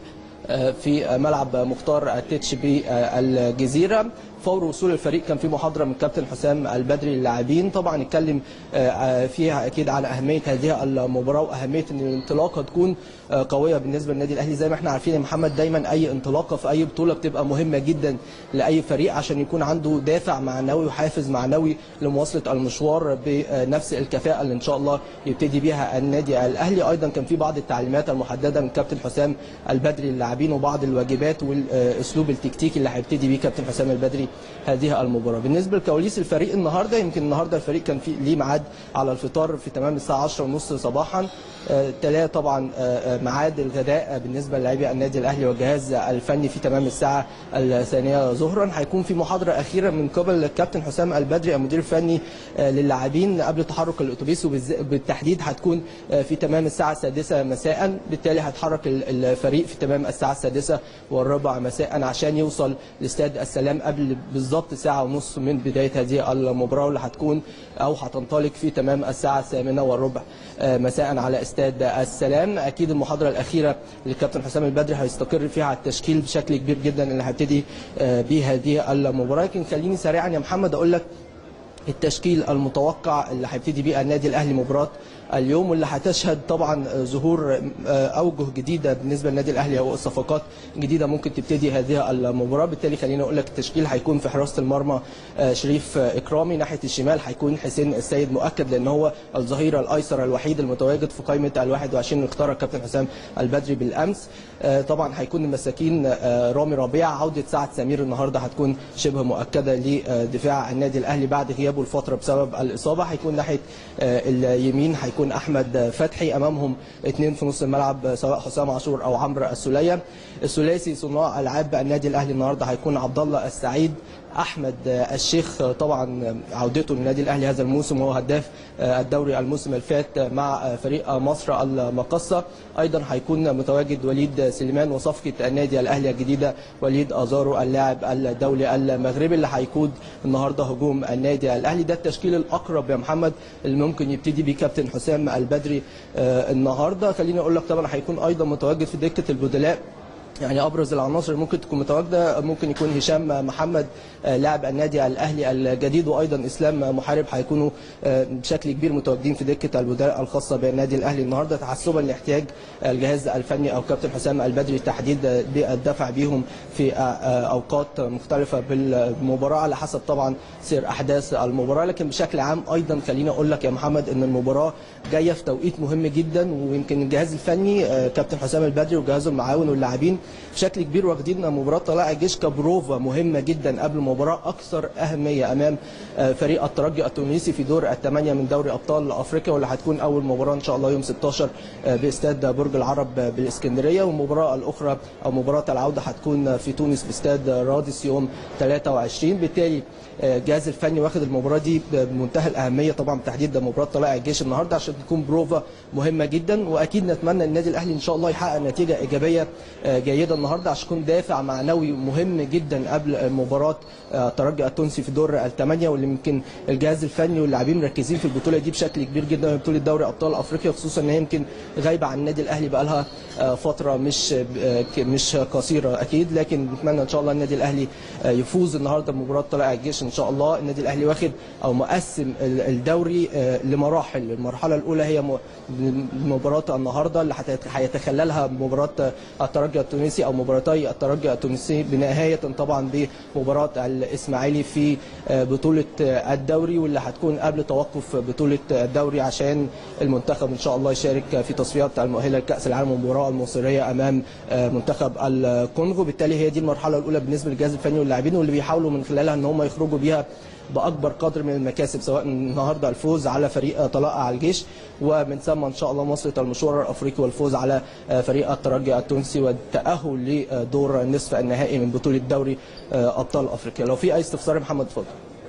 في ملعب مختار التتش بالجزيرة فور وصول الفريق كان في محاضرة من كابتن حسام البدري للاعبين طبعا اتكلم فيها أكيد على أهمية هذه المباراة وأهمية أن الانطلاقة تكون قوية بالنسبة للنادي الأهلي زي ما احنا عارفين يا محمد دايما أي انطلاقة في أي بطولة بتبقى مهمة جدا لأي فريق عشان يكون عنده دافع معنوي وحافز معنوي لمواصلة المشوار بنفس الكفاءة اللي إن شاء الله يبتدي بها النادي الأهلي أيضا كان في بعض التعليمات المحددة من كابتن حسام البدري للاعبين وبعض الواجبات والأسلوب التكتيكي اللي هيبتدي بيه كابتن حسام البدري هذه المباراه بالنسبه لكواليس الفريق النهارده يمكن النهارده الفريق كان في ليه ميعاد على الفطار في تمام الساعه 10:30 صباحا آه، تلاه طبعا آه، آه، ميعاد الغداء بالنسبه للاعبي النادي الاهلي والجهاز الفني في تمام الساعه الثانيه ظهرا هيكون في محاضره اخيره من قبل الكابتن حسام البدري المدير الفني آه، للاعبين قبل تحرك الاتوبيس وبالتحديد هتكون آه، في تمام الساعه السادسه مساء بالتالي هيتحرك ال- الفريق في تمام الساعه السادسه والربع مساء عشان يوصل لاستاد السلام قبل بالظبط ساعه ونص من بدايه هذه المباراه واللي هتكون او هتنطلق في تمام الساعه الثامنه والربع آه، مساء على استاد السلام اكيد المحاضره الاخيره للكابتن حسام البدري هيستقر فيها على التشكيل بشكل كبير جدا اللي هيبتدي آه، بيه هذه المباراه لكن خليني سريعا يا محمد اقول لك التشكيل المتوقع اللي هيبتدي بيه النادي الاهلي مباراه اليوم واللي هتشهد طبعا ظهور اوجه جديده بالنسبه للنادي الاهلي او صفقات جديده ممكن تبتدي هذه المباراه بالتالي خليني اقول لك التشكيل هيكون في حراسه المرمى شريف اكرامي ناحيه الشمال هيكون حسين السيد مؤكد لان هو الظهير الايسر الوحيد المتواجد في قائمه ال 21 اللي اختارها الكابتن حسام البدري بالامس طبعا هيكون المساكين رامي ربيع عوده سعد سمير النهارده هتكون شبه مؤكده لدفاع النادي الاهلي بعد غيابه لفتره بسبب الاصابه هيكون ناحيه اليمين هيكون احمد فتحي امامهم اثنين في نص الملعب سواء حسام عاشور او عمرو السوليه الثلاثي صناع العاب النادي الاهلي النهارده هيكون عبد الله السعيد احمد الشيخ طبعا عودته للنادي الاهلي هذا الموسم وهو هداف الدوري الموسم اللي فات مع فريق مصر المقصه ايضا هيكون متواجد وليد سليمان وصفقه النادي الاهلي الجديده وليد ازارو اللاعب الدولي المغربي اللي هيقود النهارده هجوم النادي الاهلي ده التشكيل الاقرب يا محمد اللي ممكن يبتدي بيه كابتن حسام البدري النهارده خليني اقول لك طبعا هيكون ايضا متواجد في دكه البدلاء يعني ابرز العناصر اللي ممكن تكون متواجده ممكن يكون هشام محمد لاعب النادي الاهلي الجديد وايضا اسلام محارب هيكونوا بشكل كبير متواجدين في دكه البدلاء الخاصه بالنادي الاهلي النهارده تحسبا لاحتياج الجهاز الفني او كابتن حسام البدري تحديد بالدفع بيهم في اوقات مختلفه بالمباراه على حسب طبعا سير احداث المباراه لكن بشكل عام ايضا خليني اقول لك يا محمد ان المباراه جايه في توقيت مهم جدا ويمكن الجهاز الفني كابتن حسام البدري وجهازه المعاون واللاعبين بشكل كبير واخدين مباراه طلائع الجيش كبروفا مهمه جدا قبل مباراه اكثر اهميه امام فريق الترجي التونسي في دور الثمانيه من دوري ابطال افريقيا واللي هتكون اول مباراه ان شاء الله يوم 16 باستاد برج العرب بالاسكندريه والمباراه الاخرى او مباراه العوده هتكون في تونس باستاد رادس يوم 23 بالتالي الجهاز الفني واخد المباراه دي بمنتهى الاهميه طبعا بتحديد مباراه طلائع الجيش النهارده عشان تكون بروفا مهمه جدا واكيد نتمنى النادي الاهلي ان شاء الله يحقق نتيجه ايجابيه جيده النهارده عشان يكون دافع معنوي مهم جدا قبل مباراه الترجي التونسي في دور الثمانيه واللي يمكن الجهاز الفني واللاعبين مركزين في البطوله دي بشكل كبير جدا بطوله دوري ابطال افريقيا خصوصا ان هي يمكن غايبه عن النادي الاهلي بقى لها فتره مش مش قصيره اكيد لكن نتمنى ان شاء الله النادي الاهلي يفوز النهارده بمباراه طلائع الجيش ان شاء الله النادي الاهلي واخد او مقسم الدوري لمراحل المرحله الاولى هي مباراه النهارده اللي هيتخللها مباراه الترجي التونسي او مباراتي الترجي التونسي بنهايه طبعا بمباراه الاسماعيلي في بطوله الدوري واللي هتكون قبل توقف بطوله الدوري عشان المنتخب ان شاء الله يشارك في تصفيات المؤهله لكاس العالم والمباراه المصريه امام منتخب الكونغو بالتالي هي دي المرحله الاولى بالنسبه للجهاز الفني واللاعبين واللي بيحاولوا من خلالها ان هم يخرجوا بيها باكبر قدر من المكاسب سواء النهارده الفوز على فريق طلائع الجيش ومن ثم ان شاء الله مصر المشوار الافريقي والفوز على فريق الترجي التونسي والتاهل لدور نصف النهائي من بطوله دوري ابطال افريقيا لو في اي استفسار محمد اتفضل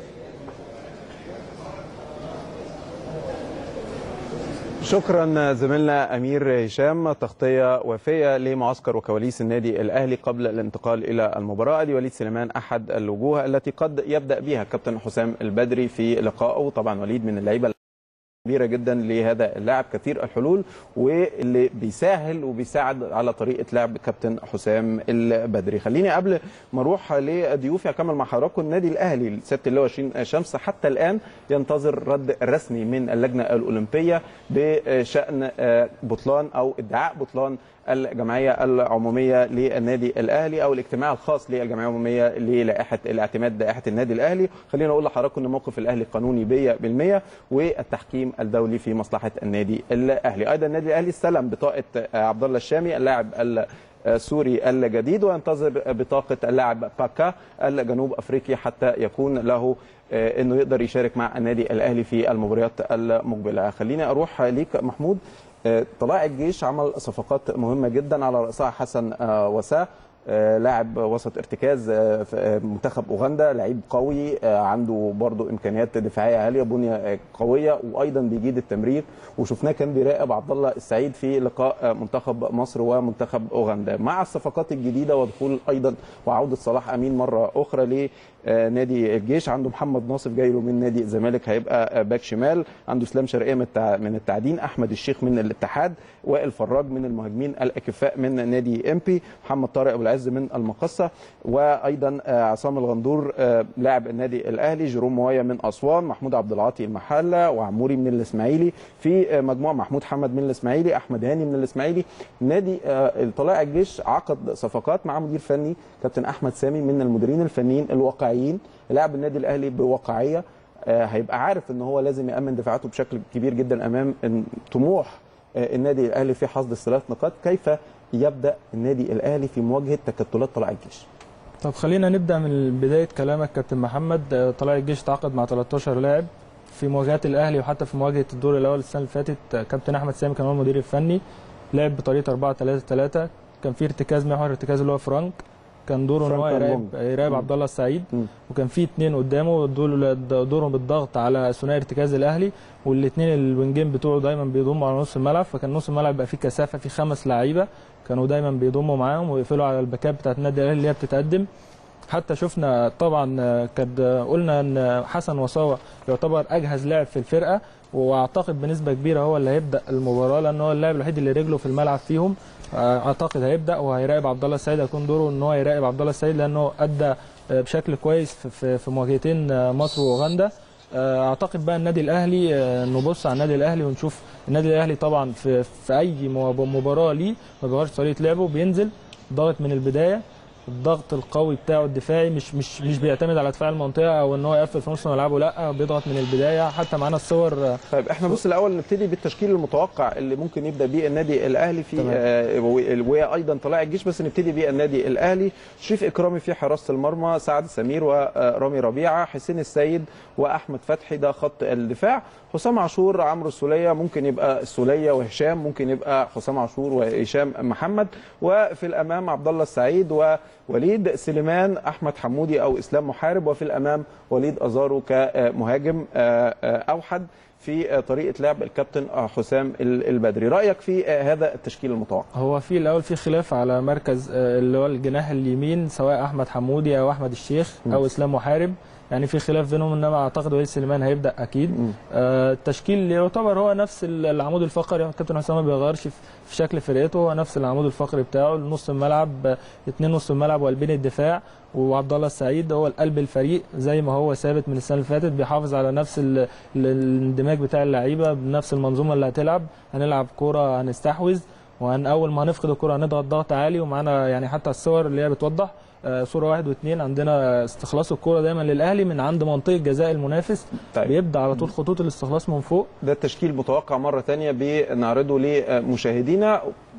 شكرا زميلنا امير هشام تغطيه وافيه لمعسكر وكواليس النادي الاهلي قبل الانتقال الى المباراه دي وليد سليمان احد الوجوه التي قد يبدا بها كابتن حسام البدري في لقائه طبعا وليد من اللعيبه كبيره جدا لهذا اللاعب كثير الحلول واللي بيسهل وبيساعد على طريقه لعب كابتن حسام البدري خليني قبل ما اروح لضيوفي اكمل مع حضراتكم النادي الاهلي سياده اللواء 20 شمس حتى الان ينتظر رد رسمي من اللجنه الاولمبيه بشان بطلان او ادعاء بطلان الجمعيه العموميه للنادي الاهلي او الاجتماع الخاص للجمعيه العموميه للائحه الاعتماد لائحه النادي الاهلي خلينا اقول لحضراتكم ان موقف الاهلي قانوني 100% والتحكيم الدولي في مصلحه النادي الاهلي ايضا النادي الاهلي استلم بطاقه عبد الله الشامي اللاعب السوري الجديد وينتظر بطاقه اللاعب باكا الجنوب افريقي حتى يكون له آه، انه يقدر يشارك مع النادي الاهلي في المباريات المقبله خليني اروح ليك محمود آه، طلائع الجيش عمل صفقات مهمه جدا على راسها حسن آه، وساه آه، لاعب وسط ارتكاز آه، في آه، منتخب اوغندا لعيب قوي آه، عنده برضو امكانيات دفاعيه عاليه بنيه آه، قويه وايضا بيجيد التمرير وشفناه كان بيراقب عبد الله السعيد في لقاء آه، منتخب مصر ومنتخب اوغندا مع الصفقات الجديده ودخول ايضا وعوده صلاح امين مره اخرى لنادي الجيش عنده محمد ناصف جاي له من نادي الزمالك هيبقى آه، باك شمال عنده اسلام شرقيه من التع- من التعدين احمد الشيخ من الاتحاد وائل فراج من المهاجمين الاكفاء من نادي امبي محمد طارق ابو العز من المقصه وايضا آه، عصام الغندور آه، لاعب النادي الاهلي جيروم موايا من اسوان محمود عبد العاطي المحله وعموري من الاسماعيلي في آه، مجموعه محمود حمد من الاسماعيلي احمد هاني من الاسماعيلي نادي آه، طلائع الجيش عقد صفقات مع مدير فني كابتن احمد سامي من المديرين الفنيين الواقعيين لاعب النادي الاهلي بواقعيه آه، هيبقى عارف ان هو لازم يامن دفاعاته بشكل كبير جدا امام إن- طموح آه، النادي الاهلي في حصد الثلاث نقاط كيف يبدا النادي الاهلي في مواجهه تكتلات طلائع الجيش طب خلينا نبدا من بدايه كلامك كابتن محمد آه، طلائع الجيش تعاقد مع 13 لاعب في مواجهات الاهلي وحتى في مواجهه الدور الاول السنه اللي فاتت آه، كابتن احمد سامي كان هو المدير الفني لعب بطريقه 4 3 3 كان في ارتكاز محور ارتكاز اللي هو فرانك كان دوره ان هو فرانك يراقب أرمونج. يراقب مم. عبد الله السعيد مم. وكان في اثنين قدامه دول دورهم بالضغط على ثنائي ارتكاز الاهلي والاثنين الوينجين بتوعه دايما بيضموا على نص الملعب فكان نص الملعب بقى فيه كثافه فيه خمس لعيبه كانوا دايما بيضموا معاهم ويقفلوا على الباكات بتاعت النادي الاهلي اللي هي بتتقدم حتى شفنا طبعا آه، كد آه، قلنا ان حسن وصاوة يعتبر اجهز لاعب في الفرقه واعتقد بنسبه كبيره هو اللي هيبدا المباراه لان هو اللاعب الوحيد اللي رجله في الملعب فيهم آه، اعتقد هيبدا وهيراقب عبد الله السعيد هيكون دوره ان هو يراقب عبد الله السعيد لانه ادى آه، بشكل كويس في- في في مواجهتين آه، مصر واوغندا آه، اعتقد بقى النادي الاهلي آه، نبص على النادي الاهلي ونشوف النادي الاهلي طبعا في في اي مب- مباراه ليه ما بيغيرش طريقه لعبه بينزل ضاغط من البدايه الضغط القوي بتاعه الدفاعي مش مش مش بيعتمد على دفاع المنطقه او ان هو يقفل في نص ملعبه لا بيضغط من البدايه حتى معانا الصور آه، طيب احنا بص الاول نبتدي بالتشكيل المتوقع اللي ممكن يبدا بيه النادي الاهلي في تمام. آه و- وايضا طلائع الجيش بس نبتدي بيه النادي الاهلي شريف اكرامي في حراسه المرمى سعد سمير ورامي ربيعه حسين السيد واحمد فتحي ده خط الدفاع حسام عاشور عمرو السوليه ممكن يبقى السوليه وهشام ممكن يبقى حسام عاشور وهشام محمد وفي الامام عبد الله السعيد ووليد سليمان احمد حمودي او اسلام محارب وفي الامام وليد ازارو كمهاجم آه، آه، اوحد في آه، طريقه لعب الكابتن آه، حسام ال- البدري رايك في آه، هذا التشكيل المتوقع هو في الاول في خلاف على مركز آه، اللي هو الجناح اليمين سواء احمد حمودي او احمد الشيخ او اسلام محارب يعني في خلاف بينهم انما اعتقد وليد سليمان هيبدا اكيد مم. آه، التشكيل اللي يعتبر هو نفس ال- العمود الفقري يعني الكابتن حسام ما بيغيرش في في شكل فرقته هو نفس العمود الفقري بتاعه نص الملعب آه، اتنين نص الملعب وقلبين الدفاع وعبد الله السعيد هو القلب الفريق زي ما هو ثابت من السنه اللي فاتت بيحافظ على نفس ال- ال- الاندماج بتاع اللعيبه بنفس المنظومه اللي هتلعب هنلعب كوره هنستحوذ وهن اول ما هنفقد الكره هنضغط ضغط عالي ومعانا يعني حتى الصور اللي هي بتوضح آه، صوره واحد واثنين عندنا استخلاص الكره دايما للاهلي من عند منطقه جزاء المنافس طيب. بيبدا على طول خطوط الاستخلاص من فوق ده التشكيل متوقع مره ثانيه بنعرضه لمشاهدينا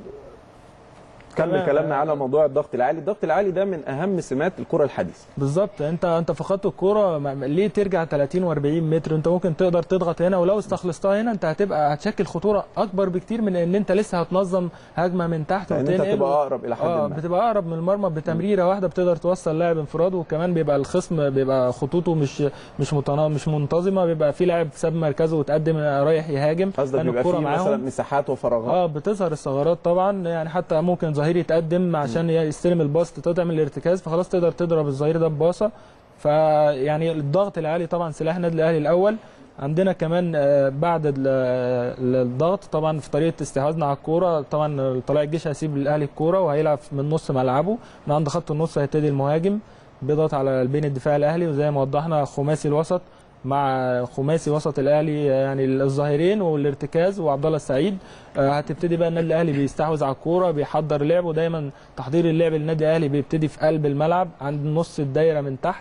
كمل تمام. كلامنا على موضوع الضغط العالي الضغط العالي ده من اهم سمات الكره الحديثه بالظبط انت انت فقدت الكوره ما- ما- ليه ترجع 30 و40 متر انت ممكن تقدر تضغط هنا ولو استخلصتها هنا انت هتبقى هتشكل خطوره اكبر بكتير من ان انت لسه هتنظم هجمه من تحت لان انت وتنقل تبقى و- اقرب الى حد اه ما بتبقى اقرب من المرمى بتمريره واحده بتقدر توصل لاعب انفراد وكمان بيبقى الخصم بيبقى خطوطه مش مش متنا... مش منتظمه بيبقى في لاعب ساب مركزه وتقدم رايح يهاجم قصدك لأن بيبقى الكرة فيه معاهم. مثلا مساحات وفراغات اه بتظهر الثغرات طبعا يعني حتى ممكن ظهير يتقدم عشان يستلم الباص تقطع من الارتكاز فخلاص تقدر تضرب الظهير ده بباصه فيعني الضغط العالي طبعا سلاح النادي الاهلي الاول عندنا كمان آه، بعد ال- ال- الضغط طبعا في طريقه استحواذنا على الكوره طبعا طلائع الجيش هيسيب للاهلي الكوره وهيلعب من نص ملعبه من عند خط النص هيبتدي المهاجم بيضغط على البين الدفاع الاهلي وزي ما وضحنا خماسي الوسط مع خماسي وسط الاهلي يعني الظاهرين والارتكاز وعبد الله السعيد آه، هتبتدي بقى النادي الاهلي بيستحوذ على الكوره بيحضر لعبه دايما تحضير اللعب للنادي الاهلي بيبتدي في قلب الملعب عند نص الدايره من تحت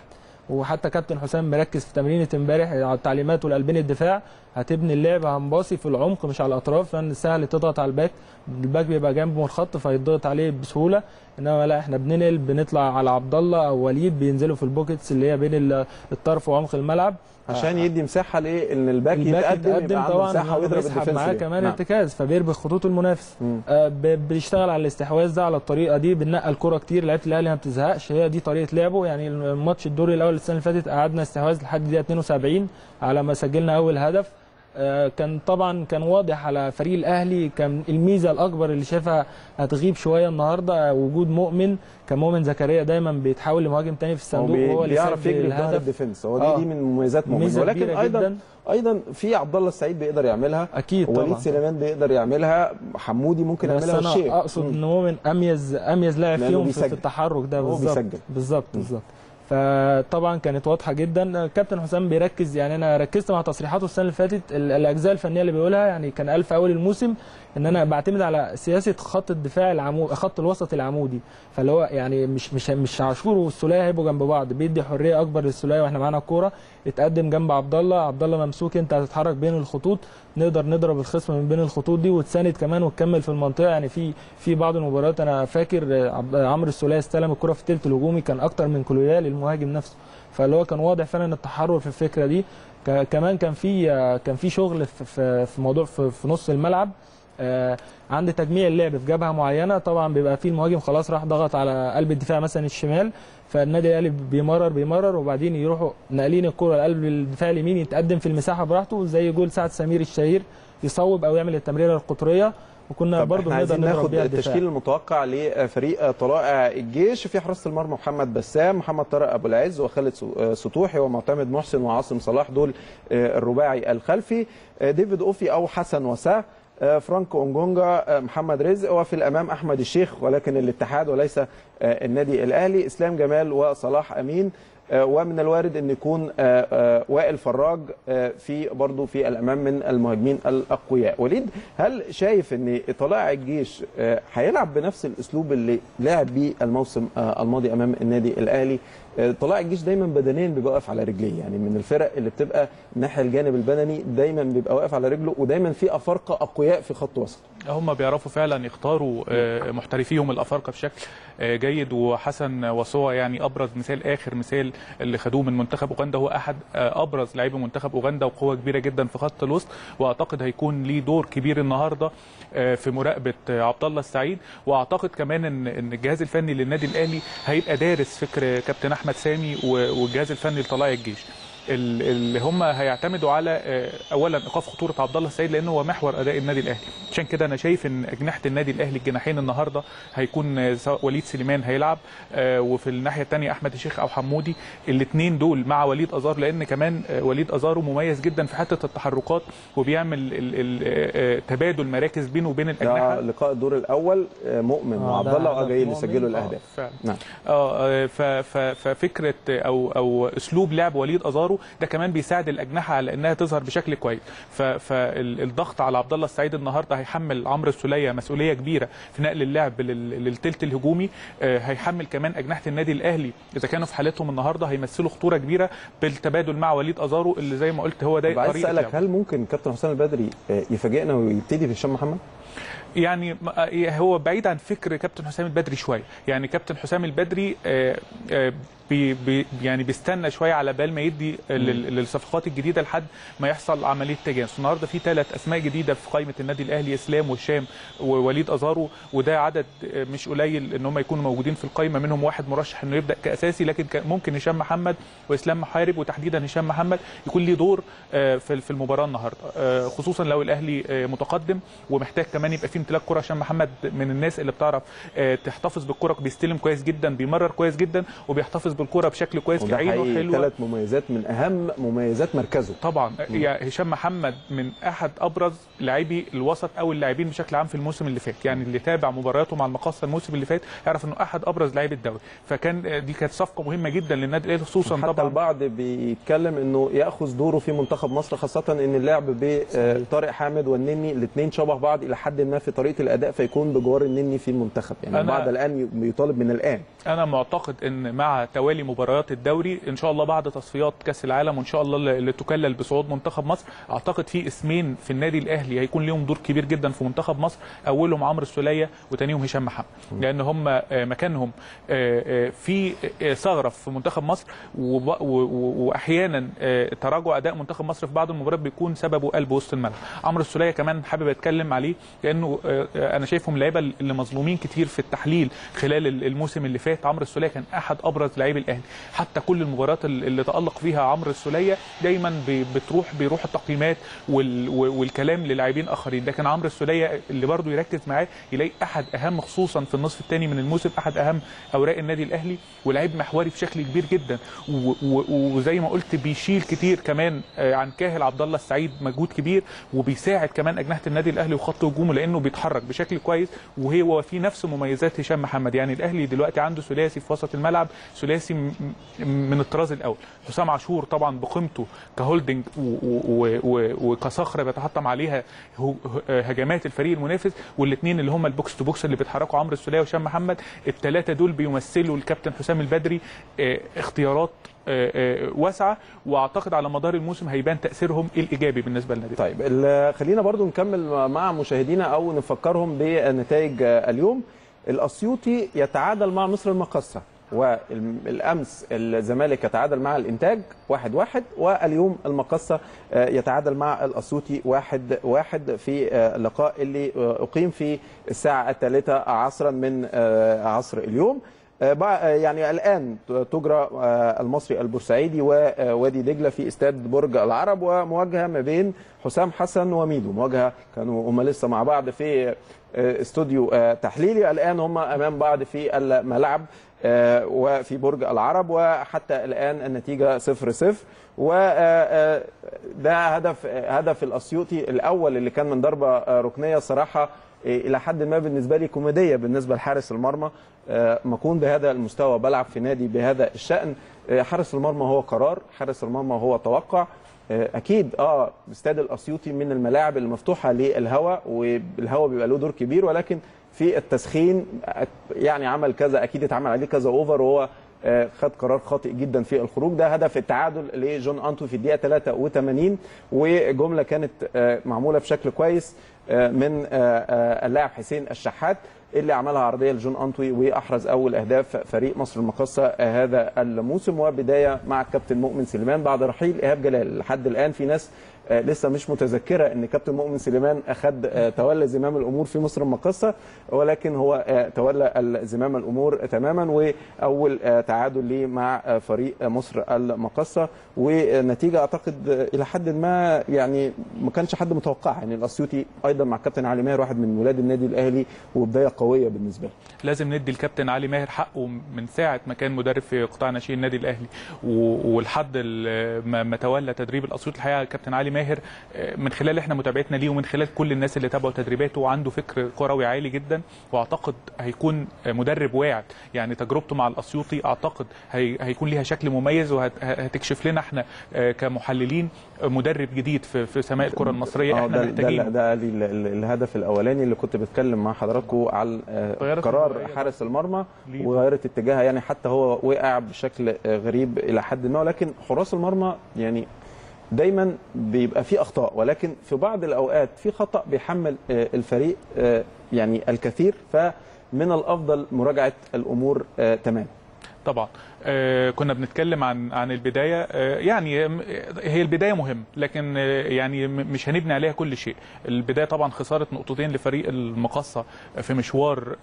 وحتى كابتن حسام مركز في تمرينه امبارح على تعليماته لقلبين الدفاع هتبني اللعب هنباصي في العمق مش على الاطراف لان سهل تضغط على الباك الباك بيبقى جنبه الخط فيضغط عليه بسهوله انما لا احنا بننقل بنطلع على عبد الله او وليد بينزلوا في البوكيتس اللي هي بين ال- الطرف وعمق الملعب عشان يدي مساحه ليه ان الباك الباك يتقدم يتقدم يبقى عنده طبعا مساحه ويضرب بيسحب الديفنس معاه ليه. كمان نعم. ارتكاز فبيربك خطوط المنافس مم. آه، ب- بيشتغل على الاستحواذ ده على الطريقه دي بننقل كرة كتير لعيبه الاهلي ما بتزهقش هي دي طريقه لعبه يعني الماتش الدوري الاول السنه اللي فاتت قعدنا استحواذ لحد دقيقه 72 على ما سجلنا اول هدف آه، كان طبعا كان واضح على فريق الاهلي كان الميزه الاكبر اللي شايفها هتغيب شويه النهارده آه، وجود مؤمن كان مؤمن زكريا دايما بيتحول لمهاجم تاني في هو الصندوق بي- وهو اللي بيعرف سجل يجري في ظهر الهدف الديفنس هو دي, آه. دي من مميزات مؤمن ميزة ولكن كبيرة ايضا جداً. ايضا في عبد الله السعيد بيقدر يعملها اكيد وليد طبعا سليمان بيقدر يعملها حمودي ممكن بس يعملها انا والشيخ اقصد مم. ان مؤمن اميز اميز لاعب لأنه فيهم في, بيسجل. في التحرك ده هو بالظبط بيسجل. بالظبط بالظبط فطبعا كانت واضحه جدا كابتن حسام بيركز يعني انا ركزت مع تصريحاته السنه اللي فاتت ال- الاجزاء الفنيه اللي بيقولها يعني كان قال في اول الموسم ان انا بعتمد على سياسه خط الدفاع العمودي خط الوسط العمودي فاللي هو يعني مش مش مش عاشور والسوليه هيبقوا جنب بعض بيدي حريه اكبر للسوليه واحنا معانا الكوره اتقدم جنب عبد الله عبد الله ممسوك انت هتتحرك بين الخطوط نقدر نضرب الخصم من بين الخطوط دي وتساند كمان وتكمل في المنطقه يعني في في بعض المباريات انا فاكر آه، عبد- عمرو السوليه استلم الكره في الثلث الهجومي كان اكتر من كلويا للمهاجم نفسه فاللي هو كان واضح فعلا التحرر في الفكره دي ك- كمان كان في آه، كان في شغل في- في في موضوع في في نص الملعب آه، عند تجميع اللعب في جبهه معينه طبعا بيبقى في المهاجم خلاص راح ضغط على قلب الدفاع مثلا الشمال فالنادي الاهلي بيمرر بيمرر وبعدين يروحوا ناقلين الكره لقلب الدفاع اليمين يتقدم في المساحه براحته زي جول سعد سمير الشهير يصوب او يعمل التمريره القطريه وكنا طب برضه احنا نقدر عايزين نضرب ناخد بيها الدفاع التشكيل المتوقع لفريق طلائع الجيش في حراسه المرمى محمد بسام محمد طارق ابو العز وخالد سو- سطوحي ومعتمد محسن وعاصم صلاح دول آه، الرباعي الخلفي آه، ديفيد اوفي او حسن وساه آه، فرانكو اونجونجا آه، محمد رزق وفي الامام احمد الشيخ ولكن الاتحاد وليس آه، النادي الاهلي اسلام جمال وصلاح امين آه، ومن الوارد ان يكون آه، آه، وائل فراج آه، في برضه في الامام من المهاجمين الاقوياء وليد هل شايف ان طلائع الجيش آه، هيلعب بنفس الاسلوب اللي لعب بيه الموسم آه، الماضي امام النادي الاهلي آه، طلائع الجيش دايما بدنيا بيبقى واقف على رجليه يعني من الفرق اللي بتبقى ناحيه الجانب البدني دايما بيبقى واقف على رجله ودايما في افارقه اقوياء في خط وسط هم بيعرفوا فعلا يختاروا آه، محترفيهم الافارقه بشكل آه، جيد وحسن وصوى يعني ابرز مثال اخر مثال اللي خدوه من منتخب اوغندا هو احد آه، ابرز لاعبي منتخب اوغندا وقوه كبيره جدا في خط الوسط واعتقد هيكون ليه دور كبير النهارده آه، في مراقبه آه، عبد الله السعيد واعتقد كمان ان ان الجهاز الفني للنادي الاهلي هيبقى دارس فكر كابتن احمد سامي و- والجهاز الفني لطلائع الجيش ال- اللي هم هيعتمدوا على آه، اولا ايقاف خطوره عبد الله السعيد لانه هو محور اداء النادي الاهلي عشان كده انا شايف ان اجنحه النادي الاهلي الجناحين النهارده هيكون آه، سواء وليد سليمان هيلعب آه، وفي الناحيه الثانيه احمد الشيخ او حمودي الاثنين دول مع وليد ازار لان كمان آه، وليد ازارو مميز جدا في حته التحركات وبيعمل ال- ال- آه، آه، تبادل مراكز بينه وبين ده الاجنحه لقاء الدور الاول آه، مؤمن آه، وعبد ده الله هدف وأجاي اللي مؤمن. سجلوا آه. الاهداف فعلا نعم اه ف- ف- ففكره او او اسلوب لعب وليد ازارو ده كمان بيساعد الاجنحه على انها تظهر بشكل كويس فالضغط على عبد الله السعيد النهارده هيحمل عمرو السوليه مسؤوليه كبيره في نقل اللعب لل- للتلت الهجومي آه، هيحمل كمان اجنحه النادي الاهلي اذا كانوا في حالتهم النهارده هيمثلوا خطوره كبيره بالتبادل مع وليد ازارو اللي زي ما قلت هو ده طب عايز طريقه اسالك لعبه. هل ممكن كابتن حسام البدري آه، يفاجئنا ويبتدي في هشام محمد؟ يعني م- آه، هو بعيد عن فكر كابتن حسام البدري شويه يعني كابتن حسام البدري آه، آه، بي بي يعني بيستنى شويه على بال ما يدي لل- للصفقات الجديده لحد ما يحصل عمليه تجانس النهارده في ثلاث اسماء جديده في قائمه النادي الاهلي اسلام وهشام ووليد ازارو وده عدد آه، مش قليل ان هم يكونوا موجودين في القائمه منهم واحد مرشح انه يبدا كاساسي لكن كان ممكن هشام محمد واسلام محارب وتحديدا هشام محمد يكون ليه دور آه، في في المباراه النهارده آه، خصوصا لو الاهلي آه، متقدم ومحتاج كمان يبقى في امتلاك كره هشام محمد من الناس اللي بتعرف آه، تحتفظ بالكره بيستلم كويس جدا بيمرر كويس جدا وبيحتفظ بالكره بشكل كويس وده عينه حقيقي حلوه ثلاث مميزات من اهم مميزات مركزه طبعا يا هشام محمد من احد ابرز لاعبي الوسط او اللاعبين بشكل عام في الموسم اللي فات يعني اللي تابع مبارياته مع المقاصه الموسم اللي فات يعرف انه احد ابرز لاعبي الدوري فكان آه، دي كانت صفقه مهمه جدا للنادي الاهلي خصوصا حتى طبعا البعض بيتكلم انه ياخذ دوره في منتخب مصر خاصه ان اللعب بطارق حامد والنني الاثنين شبه بعض الى حد ما في طريقه الاداء فيكون بجوار النني في المنتخب يعني أنا- البعض الان يطالب من الان انا معتقد ان مع تواجد توالي مباريات الدوري ان شاء الله بعد تصفيات كاس العالم وان شاء الله اللي اللي تكلل بصعود منتخب مصر اعتقد في اسمين في النادي الاهلي هيكون ليهم دور كبير جدا في منتخب مصر اولهم عمرو السوليه وتانيهم هشام محمد لان هم آه، مكانهم آه، آه، في آه، ثغره في منتخب مصر وب- و- و- واحيانا آه، تراجع اداء منتخب مصر في بعض المباريات بيكون سببه قلب وسط الملعب عمرو السوليه كمان حابب اتكلم عليه لانه آه، آه، انا شايفهم اللعيبه اللي مظلومين كتير في التحليل خلال ال- الموسم اللي فات عمرو السوليه كان احد ابرز لاعبي الاهلي حتى كل المباريات ال- اللي تالق فيها عمرو السوليه دايما بي- بتروح بيروح التقييمات وال- و- والكلام للاعبين اخرين لكن عمرو السوليه اللي برضه يركز معاه يلاقي احد اهم خصوصا في النصف الثاني من الموسم احد اهم اوراق النادي الاهلي ولاعيب محوري بشكل كبير جدا و- و- وزي ما قلت بيشيل كتير كمان آه، عن كاهل عبد الله السعيد مجهود كبير وبيساعد كمان اجنحه النادي الاهلي وخط هجومه لانه بيتحرك بشكل كويس وهو في نفس مميزات هشام محمد يعني الاهلي دلوقتي عنده ثلاثي في وسط الملعب ثلاثي م- م- من الطراز الاول حسام عاشور طبعا بقيمته كهولدنج و- و- و- وكصخره بيتحطم عليها هو- هجمات الفريق المنافس والاثنين اللي هم البوكس تو بوكس اللي بيتحركوا عمرو السوليه وهشام محمد الثلاثه دول بيمثلوا الكابتن حسام البدري آه، اختيارات آه، آه، واسعه واعتقد على مدار الموسم هيبان تاثيرهم الايجابي بالنسبه للنادي طيب ال- خلينا برضو نكمل مع مشاهدينا او نفكرهم بنتائج اليوم الاسيوطي يتعادل مع مصر المقصه والامس الزمالك يتعادل مع الانتاج واحد واحد واليوم المقصه آه، يتعادل مع الاسيوطي واحد واحد في آه، اللقاء اللي آه، اقيم في الساعه الثالثه عصرا من آه، عصر اليوم آه، بع- آه، يعني الان تجرى آه، المصري البورسعيدي ووادي دجله في استاد برج العرب ومواجهه ما بين حسام حسن وميدو مواجهه كانوا هم لسه مع بعض في آه، استوديو آه، تحليلي الان هم امام بعض في الملعب آه، وفي برج العرب وحتى الان النتيجه 0 0 وده هدف هدف الاسيوطي الاول اللي كان من ضربه آه، ركنيه صراحه الى حد ما بالنسبه لي كوميديه بالنسبه لحارس المرمى آه، ما اكون بهذا المستوى بلعب في نادي بهذا الشان آه، حارس المرمى هو قرار حارس المرمى هو توقع آه، اكيد اه استاد الاسيوطي من الملاعب المفتوحه للهواء والهواء بيبقى له دور كبير ولكن في التسخين آه، يعني عمل كذا اكيد اتعمل عليه كذا اوفر وهو آه، خد قرار خاطئ جدا في الخروج ده هدف التعادل لجون انتو في الدقيقه 83 وجمله كانت آه، معموله بشكل كويس آه، من آه، آه، اللاعب حسين الشحات اللي عملها عرضيه لجون انطوي واحرز اول اهداف فريق مصر المقاصه آه، هذا الموسم وبدايه مع الكابتن مؤمن سليمان بعد رحيل ايهاب جلال لحد الان في ناس آه، لسه مش متذكره ان كابتن مؤمن سليمان اخذ آه، تولى زمام الامور في مصر المقاصه ولكن هو آه، تولى ال- زمام الامور تماما واول آه، تعادل ليه مع آه، فريق آه، مصر المقاصه ونتيجه اعتقد آه، الى حد ما يعني ما كانش حد متوقعها يعني الاسيوطي ايضا مع كابتن علي ماهر واحد من ولاد النادي الاهلي وبدايه قويه بالنسبه له لازم ندي الكابتن علي ماهر حقه من ساعه ما كان مدرب في قطاع ناشئين النادي الاهلي و- ولحد ال- ما ما تولى تدريب الاسيوط الحقيقه الكابتن علي ماهر آه، من خلال احنا متابعتنا ليه ومن خلال كل الناس اللي تابعوا تدريباته عنده فكر كروي عالي جدا واعتقد هيكون مدرب واعد يعني تجربته مع الاسيوطي اعتقد هي هيكون ليها شكل مميز وهتكشف لنا احنا آه، كمحللين آه، مدرب جديد في في سماء الكره المصريه اه احنا ده ده, محتاجينه ده ال- ال- الهدف الاولاني اللي كنت بتكلم مع حضراتكم على آه، غيرت قرار الوضعية حارس المرمى ليه؟ وغيرت اتجاهها يعني حتى هو وقع بشكل آه، غريب الى حد ما ولكن حراس المرمى يعني دايما بيبقى في اخطاء ولكن في بعض الاوقات في خطا بيحمل آه، الفريق آه، يعني الكثير فمن الافضل مراجعه الامور آه، تمام طبعا آه كنا بنتكلم عن عن البدايه آه يعني م- هي البدايه مهم لكن آه يعني م- مش هنبني عليها كل شيء البدايه طبعا خساره نقطتين لفريق المقصه في مشوار آه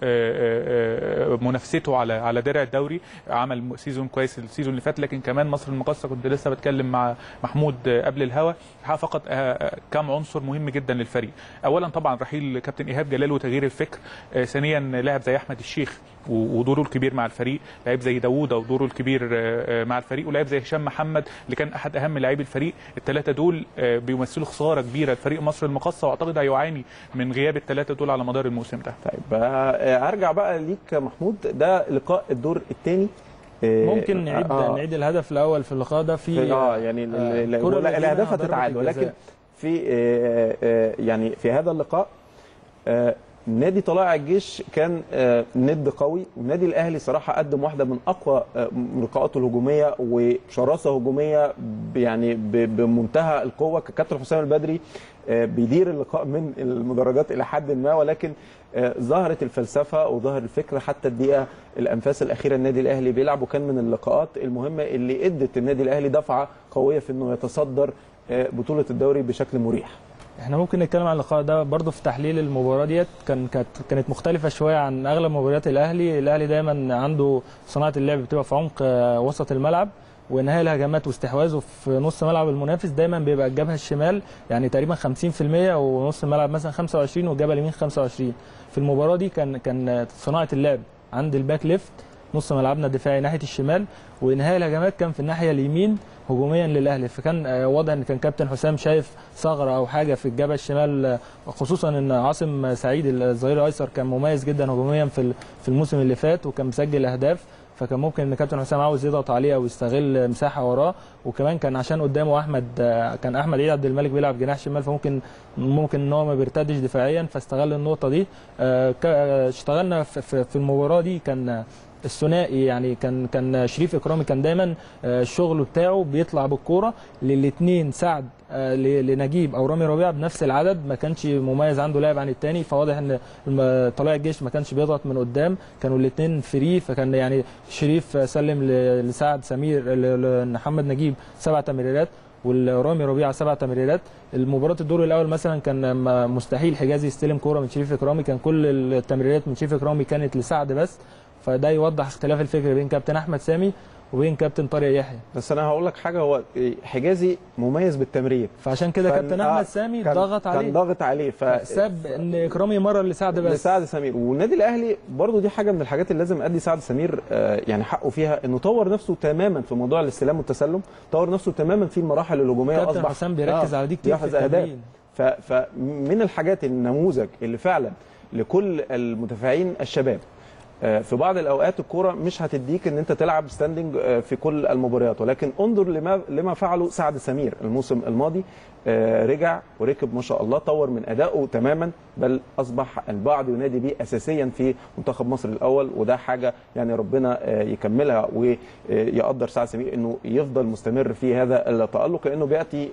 آه آه منافسته على على درع الدوري عمل سيزون كويس السيزون اللي فات لكن كمان مصر المقصه كنت لسه بتكلم مع محمود آه قبل الهوا حقق فقط آه آه كم عنصر مهم جدا للفريق اولا طبعا رحيل كابتن ايهاب جلال وتغيير الفكر آه ثانيا لاعب زي احمد الشيخ و- ودوره الكبير مع الفريق لاعب زي داوودة ودوره الكبير آه، آه، مع الفريق ولاعب زي هشام محمد اللي كان احد اهم لاعبي الفريق الثلاثه دول آه، بيمثلوا خساره كبيره لفريق مصر المقصه واعتقد هيعاني من غياب الثلاثه دول على مدار الموسم ده طيب آه، هرجع بقى ليك محمود ده لقاء الدور الثاني ممكن نعيد نعيد الهدف الاول في اللقاء ده في اه يعني ال- آه، ال- كرة لا، اللي الاهداف فيها ضربة هتتعاد ولكن الجزاء. في آه، آه، يعني في هذا اللقاء آه، نادي طلائع الجيش كان آه، ند قوي والنادي الاهلي صراحه قدم واحده من اقوى آه، لقاءاته الهجوميه وشراسه هجوميه ب- يعني ب- بمنتهى القوه كابتن حسام البدري آه، بيدير اللقاء من المدرجات الى حد ما ولكن آه، ظهرت الفلسفه وظهر الفكر حتى الدقيقه الانفاس الاخيره النادي الاهلي بيلعب وكان من اللقاءات المهمه اللي ادت النادي الاهلي دفعه قويه في انه يتصدر آه، بطوله الدوري بشكل مريح احنا ممكن نتكلم عن اللقاء ده برضه في تحليل المباراه ديت كان كانت كانت مختلفه شويه عن اغلب مباريات الاهلي الاهلي دايما عنده صناعه اللعب بتبقى في عمق آه، وسط الملعب وانهاء الهجمات واستحواذه في نص ملعب المنافس دايما بيبقى الجبهه الشمال يعني تقريبا 50% ونص الملعب مثلا 25 والجبهه اليمين 25 في المباراه دي كان كان صناعه اللعب عند الباك ليفت نص ملعبنا الدفاعي ناحيه الشمال وانهاء الهجمات كان في الناحيه اليمين هجوميا للاهلي فكان آه، واضح ان كان كابتن حسام شايف ثغره او حاجه في الجبهه الشمال آه، خصوصا ان عاصم سعيد الظهير الايسر كان مميز جدا هجوميا في ال- في الموسم اللي فات وكان مسجل اهداف فكان ممكن ان كابتن حسام عاوز يضغط عليه او يستغل مساحه وراه وكمان كان عشان قدامه احمد آه، كان احمد عيد عبد الملك بيلعب جناح شمال فممكن ممكن ان هو ما بيرتدش دفاعيا فاستغل النقطه دي آه، ك- آه، اشتغلنا في- في في المباراه دي كان الثنائي يعني كان كان شريف اكرامي كان دايما آه، الشغل بتاعه بيطلع بالكوره للاثنين سعد آه، ل- لنجيب او رامي ربيعه بنفس العدد ما كانش مميز عنده لاعب عن الثاني فواضح ان الم- طلائع الجيش ما كانش بيضغط من قدام كانوا الاثنين فري فكان يعني شريف آه، سلم ل- لسعد سمير ل- لمحمد نجيب سبع تمريرات والرامي ربيعه سبع تمريرات المباراه الدور الاول مثلا كان م- مستحيل حجازي يستلم كوره من شريف اكرامي كان كل التمريرات من شريف اكرامي كانت لسعد بس فده يوضح اختلاف الفكر بين كابتن احمد سامي وبين كابتن طارق يحيى بس انا هقول لك حاجه هو حجازي مميز بالتمرير فعشان كده فن- كابتن آه، احمد سامي كان- ضغط كان عليه ضاغط عليه ف ساب ان اكرامي يمرر لسعد بس لسعد سمير والنادي الاهلي برضو دي حاجه من الحاجات اللي لازم ادي سعد سمير آه، يعني حقه فيها انه طور نفسه تماما في موضوع الاستلام والتسلم طور نفسه تماما في المراحل الهجوميه كابتن اصبح حسام بيركز على دي كتير في يحرز اهداف التمرين ف- فمن الحاجات النموذج اللي فعلا لكل المدافعين الشباب آه، في بعض الاوقات الكوره مش هتديك ان انت تلعب ستاندنج آه، في كل المباريات ولكن انظر لما لما فعله سعد سمير الموسم الماضي آه، رجع وركب ما شاء الله طور من ادائه تماما بل اصبح البعض ينادي به اساسيا في منتخب مصر الاول وده حاجه يعني ربنا آه، يكملها ويقدر سعد سمير انه يفضل مستمر في هذا التالق لانه بياتي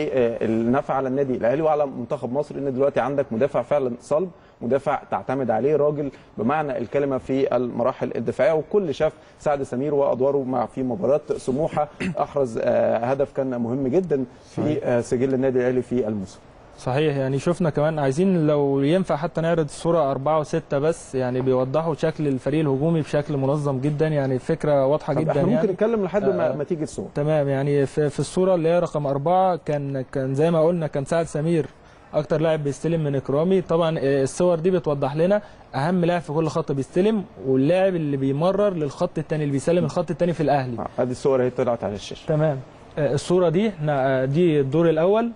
بالنفع على النادي الاهلي وعلى منتخب مصر ان دلوقتي عندك مدافع فعلا صلب مدافع تعتمد عليه راجل بمعنى الكلمه في المراحل الدفاعيه والكل شاف سعد سمير وادواره مع في مباراه سموحه احرز آه، هدف كان مهم جدا في آه، سجل النادي الاهلي في الموسم صحيح يعني شفنا كمان عايزين لو ينفع حتى نعرض الصورة أربعة وستة بس يعني بيوضحوا شكل الفريق الهجومي بشكل منظم جدا يعني فكرة واضحة طب جدا احنا ممكن يعني نتكلم لحد ما, آه. ما تيجي الصور تمام يعني في, في الصورة اللي هي رقم أربعة كان كان زي ما قلنا كان سعد سمير أكتر لاعب بيستلم من إكرامي طبعا آه، الصور دي بتوضح لنا أهم لاعب في كل خط بيستلم واللاعب اللي بيمرر للخط الثاني اللي بيسلم الخط الثاني في الأهلي آه، ادي الصور اهي طلعت على الشاشه تمام آه، الصورة دي احنا آه، دي الدور الأول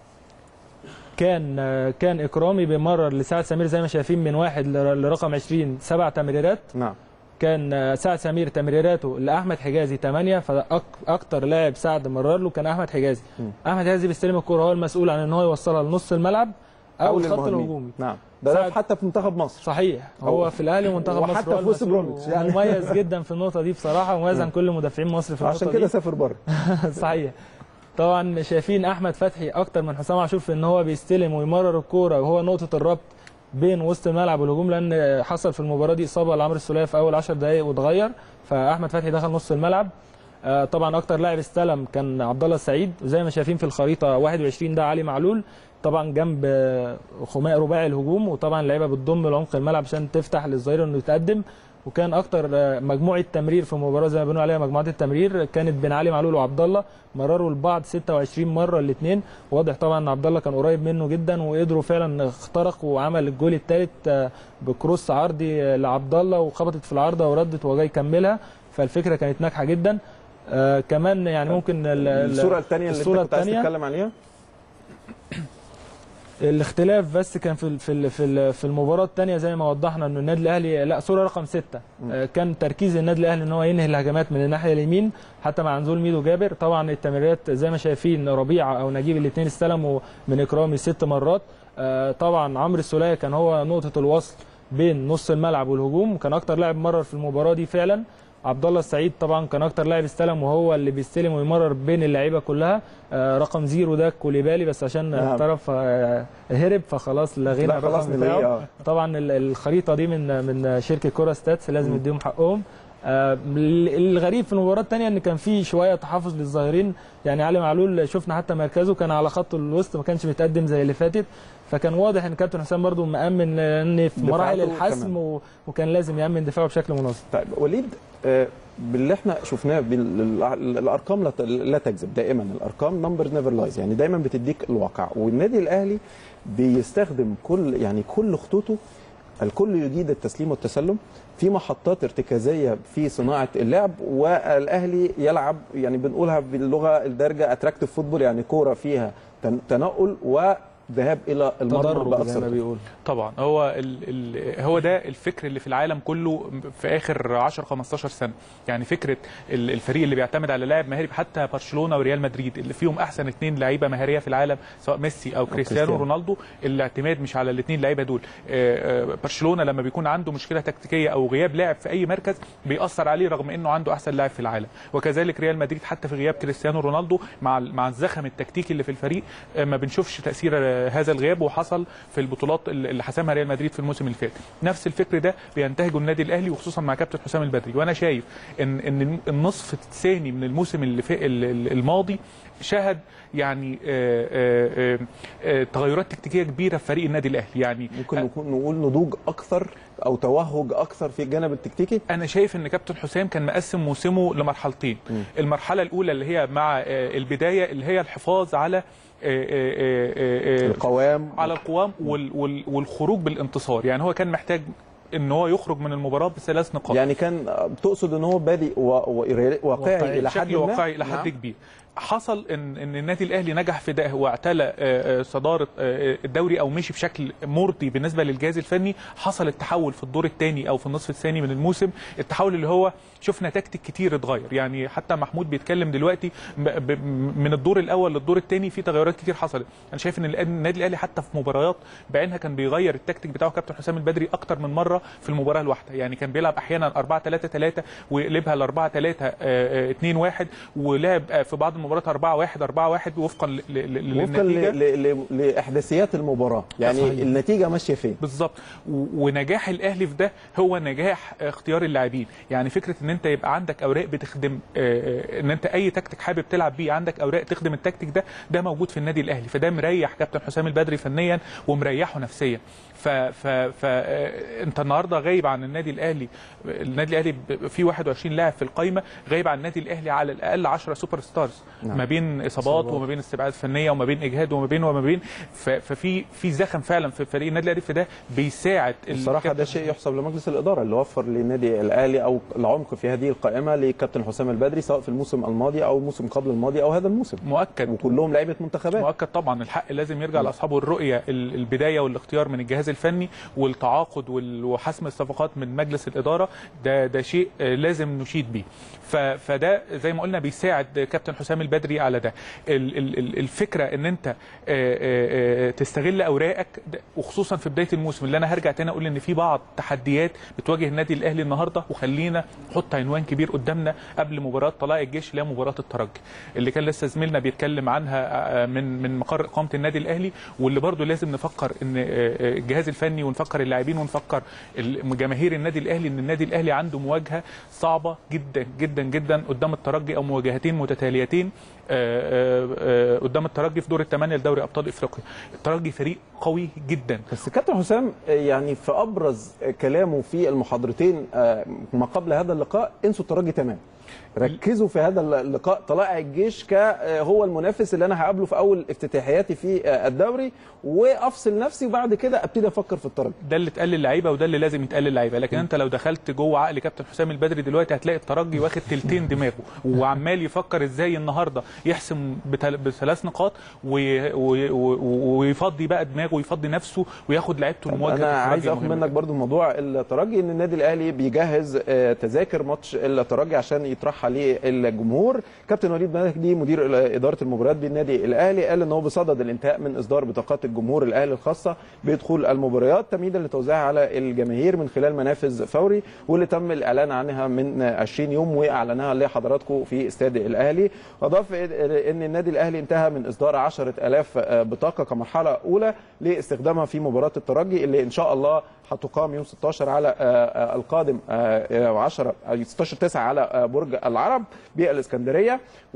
كان آه، كان إكرامي بيمرر لسعد سمير زي ما شايفين من واحد لر- لرقم 20 سبع تمريرات نعم كان آه، سعد سمير تمريراته لاحمد حجازي 8 فاكتر لاعب سعد مرر له كان احمد حجازي احمد حجازي بيستلم الكوره هو المسؤول عن ان هو يوصلها لنص الملعب او الخط للمهاجمين. الهجومي نعم ده, ده سعد- حتى في منتخب مصر صحيح هو في الاهلي ومنتخب مصر وحتى هو في وست المسؤول بروميتش يعني. ومميز جدا في النقطه دي بصراحه مميز عن كل مدافعين مصر في النقطه عشان دي كده سافر بره صحيح طبعا شايفين احمد فتحي اكتر من حسام عاشور في ان هو بيستلم ويمرر الكوره وهو نقطه الربط بين وسط الملعب والهجوم لان حصل في المباراه دي اصابه لعمرو السوليه في اول 10 دقائق واتغير فاحمد فتحي دخل نص الملعب آه، طبعا اكتر لاعب استلم كان عبد الله السعيد وزي ما شايفين في الخريطه 21 ده علي معلول طبعا جنب آه، خماسي رباعي الهجوم وطبعا اللعيبه بتضم لعمق الملعب عشان تفتح للظهير انه يتقدم وكان اكتر آه، مجموعه تمرير في المباراه زي ما بنقول عليها مجموعه التمرير كانت بين علي معلول وعبد الله مرروا لبعض 26 مره الاثنين واضح طبعا ان عبد الله كان قريب منه جدا وقدروا فعلا اخترقوا وعمل الجول الثالث بكروس عرضي آه، لعبد الله وخبطت في العارضه وردت وهو جاي يكملها فالفكره كانت ناجحه جدا آه كمان يعني ممكن ال- ال- الصوره الثانيه اللي الصوره انت كنت عايز الثانيه تتكلم عليها الاختلاف بس كان في ال- في ال- في ال- في المباراه الثانيه زي ما وضحنا انه النادي الاهلي لا صوره رقم ستة آه، كان تركيز النادي الاهلي ان هو ينهي الهجمات من الناحيه اليمين حتى مع نزول ميدو جابر طبعا التمريرات زي ما شايفين ربيعه او نجيب الاثنين استلموا من اكرامي ست مرات آه، طبعا عمرو السوليه كان هو نقطه الوصل بين نص الملعب والهجوم كان اكتر لاعب مرر في المباراه دي فعلا عبد الله السعيد طبعا كان اكتر لاعب استلم وهو اللي بيستلم ويمرر بين اللعيبه كلها آه، رقم زيرو ده كوليبالي بس عشان نعم. اعترف آه، هرب فخلاص لغينا لا خلاص الرقم نلاقيه بتاعه آه. طبعا ال- الخريطه دي من من شركه كوره ستاتس لازم يديهم حقهم آه، الغريب في المباراه الثانيه ان كان في شويه تحفظ للظاهرين يعني علي معلول شفنا حتى مركزه كان على خط الوسط ما كانش متقدم زي اللي فاتت فكان واضح ان كابتن حسام برضو مأمن ان في دفاعاته مراحل الحسم تمام. و- وكان لازم يأمن دفاعه بشكل منظم طيب وليد آه، باللي احنا شفناه بال- ال- الارقام لا ت- لا تكذب دائما الارقام نمبر نيفر لايز يعني دايما بتديك الواقع والنادي الاهلي بيستخدم كل يعني كل خطوطه الكل يجيد التسليم والتسلم في محطات ارتكازيه في صناعه اللعب والاهلي يلعب يعني بنقولها باللغه الدارجه اتراكتيف فوتبول يعني كوره فيها تن- تنقل وذهاب الى المرمى تدرج زي باكثر ما بيقول طبعا هو ال ال هو ده الفكر اللي في العالم كله في اخر 10 15 سنه يعني فكره ال- الفريق اللي بيعتمد على لاعب مهاري حتى برشلونه وريال مدريد اللي فيهم احسن اثنين لعيبه مهاريه في العالم سواء ميسي او كريستيانو كريستيانو. رونالدو الاعتماد مش على الاثنين لعيبه دول آه، آه، برشلونه لما بيكون عنده مشكله تكتيكيه او غياب لاعب في اي مركز بيأثر عليه رغم انه عنده احسن لاعب في العالم وكذلك ريال مدريد حتى في غياب كريستيانو رونالدو مع ال- مع الزخم التكتيكي اللي في الفريق آه، ما بنشوفش تاثير آه، هذا الغياب وحصل في البطولات اللي حسمها ريال مدريد في الموسم اللي فات نفس الفكر ده بينتهجه النادي الاهلي وخصوصا مع كابتن حسام البدري وانا شايف ان ان النصف الثاني من الموسم اللي في ال- ال- الماضي شهد يعني آه، آه، آه، آه، تغيرات تكتيكيه كبيره في فريق النادي الاهلي يعني ممكن نكون نقول نضوج اكثر او توهج اكثر في الجانب التكتيكي انا شايف ان كابتن حسام كان مقسم موسمه لمرحلتين المرحله الاولى اللي هي مع آه، البدايه اللي هي الحفاظ على آه، آه، آه، آه، القوام على القوام وال- وال- والخروج بالانتصار يعني هو كان محتاج ان هو يخرج من المباراه بثلاث نقاط يعني كان تقصد ان هو بادئ و- و- واقعي واقعي. الى حد بشكل ما واقعي الى حد نعم. كبير حصل ان ان النادي الاهلي نجح في ده واعتلى آه، آه، صداره آه، الدوري او مشي بشكل مرضي بالنسبه للجهاز الفني حصل التحول في الدور الثاني او في النصف الثاني من الموسم التحول اللي هو شفنا تكتيك كتير اتغير يعني حتى محمود بيتكلم دلوقتي ب- ب- من الدور الاول للدور الثاني في تغيرات كتير حصلت انا شايف ان الآن النادي الاهلي حتى في مباريات بعينها كان بيغير التكتيك بتاعه كابتن حسام البدري اكتر من مره في المباراه الواحده يعني كان بيلعب احيانا 4 3 3 ويقلبها ل 4 3 2 1 ولعب آه، في بعض المباريات 4 1 4 1 وفقا ل- ل- وفقا للنتيجه ل- ل- ل- لاحداثيات المباراه يعني صحيح. النتيجه ماشيه فين بالظبط و- ونجاح الاهلي في ده هو نجاح اختيار اللاعبين يعني فكره ان انت يبقى عندك اوراق بتخدم آه، آه، ان انت اي تكتيك حابب تلعب بيه عندك اوراق تخدم التكتيك ده ده موجود في النادي الاهلي فده مريح كابتن حسام البدري فنيا ومريحه نفسيا ف ف ف آه، انت النهارده غايب عن النادي الاهلي النادي الاهلي ب- فيه 21 لاعب في القائمه غايب عن النادي الاهلي على الاقل 10 سوبر ستارز نعم. ما بين اصابات وما بين استبعاد فنيه وما بين اجهاد وما بين وما بين ف- ففي في زخم فعلا في فريق النادي الاهلي في ده بيساعد الصراحه ده الكابتن شيء يحسب لمجلس الاداره اللي وفر للنادي الاهلي او العمق في هذه القائمه لكابتن حسام البدري سواء في الموسم الماضي او الموسم قبل الماضي او هذا الموسم مؤكد وكلهم لعيبه منتخبات مؤكد طبعا الحق لازم يرجع لاصحابه الرؤيه ال- البدايه والاختيار من الجهاز الفني والتعاقد وال- وحسم الصفقات من مجلس الاداره ده ده شيء آه، لازم نشيد بيه ف- فده زي ما قلنا بيساعد كابتن حسام البدري على ده ال- ال- ال- الفكره ان انت آه، آه، آه، تستغل اوراقك ده- وخصوصا في بدايه الموسم اللي انا هرجع تاني اقول ان في بعض تحديات بتواجه النادي الاهلي النهارده وخلينا نحط عنوان كبير قدامنا قبل مباراه طلائع الجيش اللي هي مباراه الترجي اللي كان لسه زميلنا بيتكلم عنها آه، من من مقر اقامه النادي الاهلي واللي برضو لازم نفكر ان آه، آه، الجهاز الفني ونفكر اللاعبين ونفكر ال- جماهير النادي الاهلي ان النادي الاهلي عنده مواجهه صعبه جدا جدا جدا قدام الترجي او مواجهتين متتاليتين آه، آه، آه، قدام الترجي في دور الثمانيه لدوري ابطال افريقيا الترجي فريق قوي جدا بس كابتن حسام آه، يعني في ابرز كلامه في المحاضرتين آه، ما قبل هذا اللقاء انسوا الترجي تمام ركزوا في هذا اللقاء طلائع الجيش ك هو المنافس اللي انا هقابله في اول افتتاحياتي في الدوري وافصل نفسي وبعد كده ابتدي افكر في الترجي ده اللي اتقال للعيبه وده اللي لازم يتقال للعيبه لكن انت لو دخلت جوه عقل كابتن حسام البدري دلوقتي هتلاقي الترجي واخد تلتين دماغه وعمال يفكر ازاي النهارده يحسم بتل- بثلاث نقاط وي- وي- وي- ويفضي بقى دماغه ويفضي نفسه وياخد لعيبته المواجهه انا الترجي عايز اخد مهمة. منك برضو موضوع الترجي ان النادي الاهلي بيجهز آه، تذاكر ماتش الترجي عشان يطرحها للجمهور كابتن وليد مهدي مدير اداره المباريات بالنادي الاهلي قال ان هو بصدد الانتهاء من اصدار بطاقات الجمهور الاهلي الخاصه بدخول المباريات تمهيدا لتوزيعها على الجماهير من خلال منافذ فوري واللي تم الاعلان عنها من 20 يوم واعلنها لحضراتكم في استاد الاهلي اضاف ان النادي الاهلي انتهى من اصدار 10000 بطاقه كمرحله اولى لاستخدامها في مباراه الترجي اللي ان شاء الله هتقام يوم 16 على آه، آه، القادم 10 16 9 على آه، برج العرب بالاسكندريه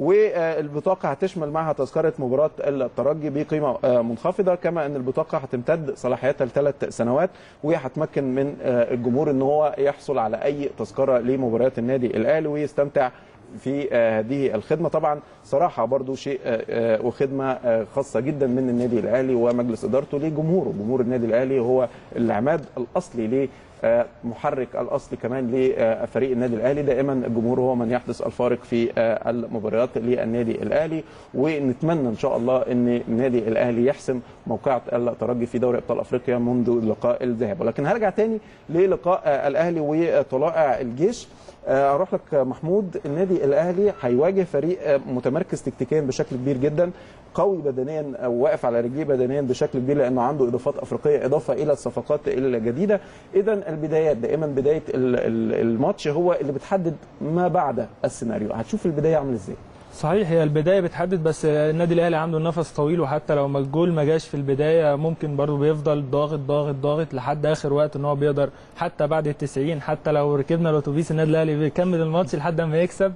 والبطاقه هتشمل معها تذكره مباراه الترجي بقيمه آه، منخفضه كما ان البطاقه هتمتد صلاحيتها لثلاث سنوات وهتمكن من آه، الجمهور ان هو يحصل على اي تذكره لمباريات النادي الاهلي ويستمتع في آه، هذه الخدمه طبعا صراحه برضو شيء آه، آه، وخدمه آه، خاصه جدا من النادي الاهلي ومجلس ادارته لجمهوره جمهور النادي الاهلي هو العماد الاصلي ليه آه، محرك الاصلي كمان لفريق النادي الاهلي دائما الجمهور هو من يحدث الفارق في آه، المباريات للنادي الاهلي ونتمنى ان شاء الله ان النادي الاهلي يحسم موقعة الترجي في دوري ابطال افريقيا منذ لقاء الذهاب ولكن هرجع تاني للقاء آه، الاهلي وطلائع الجيش آه، اروح لك محمود النادي الاهلي هيواجه فريق آه، متمركز تكتيكيا بشكل كبير جدا قوي بدنيا او واقف على رجليه بدنيا بشكل كبير لانه عنده اضافات افريقيه اضافه الى الصفقات الجديده اذا البدايات دائما بدايه ال- ال- الماتش هو اللي بتحدد ما بعد السيناريو هتشوف البدايه عامل ازاي صحيح هي البدايه بتحدد بس النادي الاهلي عنده نفس طويل وحتى لو ما الجول ما جاش في البدايه ممكن برضه بيفضل ضاغط ضاغط ضاغط لحد اخر وقت ان هو بيقدر حتى بعد ال 90 حتى لو ركبنا الاتوبيس النادي الاهلي بيكمل الماتش لحد ما يكسب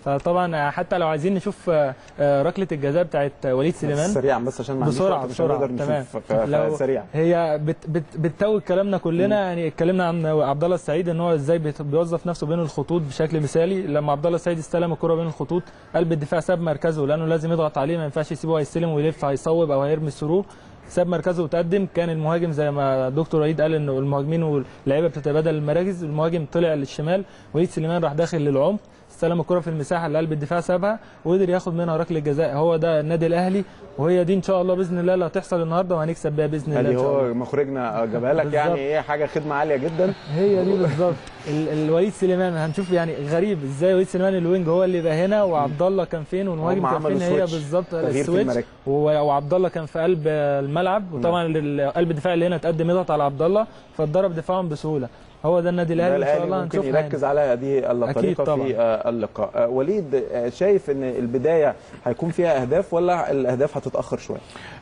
فطبعا حتى لو عايزين نشوف آه، آه، ركله الجزاء بتاعت وليد سليمان سريعا بس عشان ما عنديش بسرعه وقت مش بسرعه هنقدر تمام نشوف ف- ف- سريعا هي بت بت بتتوج كلامنا كلنا يعني اتكلمنا عن عبد الله السعيد ان هو ازاي بيت- بيوظف نفسه بين الخطوط بشكل مثالي لما عبد الله السعيد استلم الكره بين الخطوط قلب الدفاع ساب مركزه لانه لازم يضغط عليه ما ينفعش يسيبه هيستلم ويلف هيصوب او هيرمي الثرو ساب مركزه وتقدم كان المهاجم زي ما دكتور وليد قال انه المهاجمين واللعيبه بتتبادل المراكز المهاجم طلع للشمال وليد سليمان راح داخل للعمق استلم الكره في المساحه اللي قلب الدفاع سابها وقدر ياخد منها ركله جزاء هو ده النادي الاهلي وهي دي ان شاء الله باذن الله اللي هتحصل النهارده وهنكسب بيها باذن الله ادي ان شاء الله هو مخرجنا جابها لك يعني بالظبط. ايه حاجه خدمه عاليه جدا هي دي بالظبط ال- الوليد سليمان هنشوف يعني غريب ازاي وليد سليمان الوينج هو اللي يبقى هنا وعبد الله كان فين والمهاجم هم كان عملوا فين هي سويتش. بالظبط تغيير في السويتش المراكز. و- وعبد الله كان في قلب الملعب وطبعا ال- قلب الدفاع اللي هنا اتقدم يضغط على عبد الله فاتضرب دفاعهم بسهوله هو ده النادي الاهلي ان شاء الاهلي الله ممكن هنشوفها يركز على هذه الطريقه طبعاً. في آه، اللقاء آه، وليد آه، شايف ان البدايه هيكون فيها اهداف ولا الاهداف هتتاخر شويه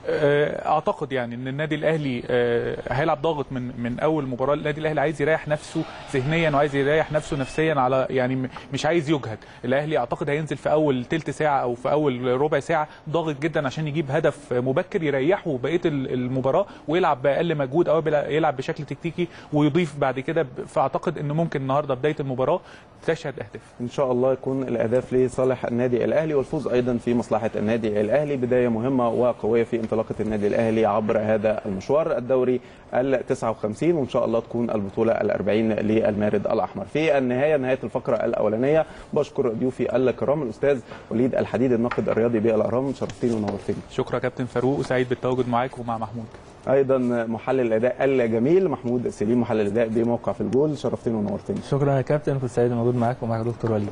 آه، اعتقد يعني ان النادي الاهلي آه، هيلعب ضاغط من من اول مباراه النادي الاهلي عايز يريح نفسه ذهنيا وعايز يريح نفسه نفسيا على يعني م- مش عايز يجهد الاهلي اعتقد هينزل في اول تلت ساعه او في اول ربع ساعه ضاغط جدا عشان يجيب هدف مبكر يريحه بقيه ال- المباراه ويلعب باقل مجهود او بلا- يلعب بشكل تكتيكي ويضيف بعد كده ب- فاعتقد ان ممكن النهارده بدايه المباراه تشهد اهداف ان شاء الله يكون الاهداف لصالح النادي الاهلي والفوز ايضا في مصلحه النادي الاهلي بدايه مهمه وقويه في انطلاقه النادي الاهلي عبر هذا المشوار الدوري ال 59 وان شاء الله تكون البطوله ال 40 للمارد الاحمر في النهايه نهايه الفقره الاولانيه بشكر ضيوفي الكرام الاستاذ وليد الحديد الناقد الرياضي بالاهرام شرفتني ونورتني شكرا يا كابتن فاروق وسعيد بالتواجد معاك ومع محمود ايضا محلل الاداء الجميل محمود سليم محلل الاداء بموقع في الجول شرفتني ونورتني شكرا يا كابتن كنت سعيد موجود معاك ومعاك دكتور وليد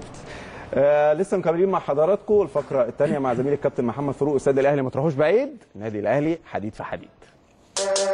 آه لسه مكملين مع حضراتكم الفقره الثانيه مع زميلي الكابتن محمد فاروق استاد الاهلي ما تروحوش بعيد النادي الاهلي حديد في حديد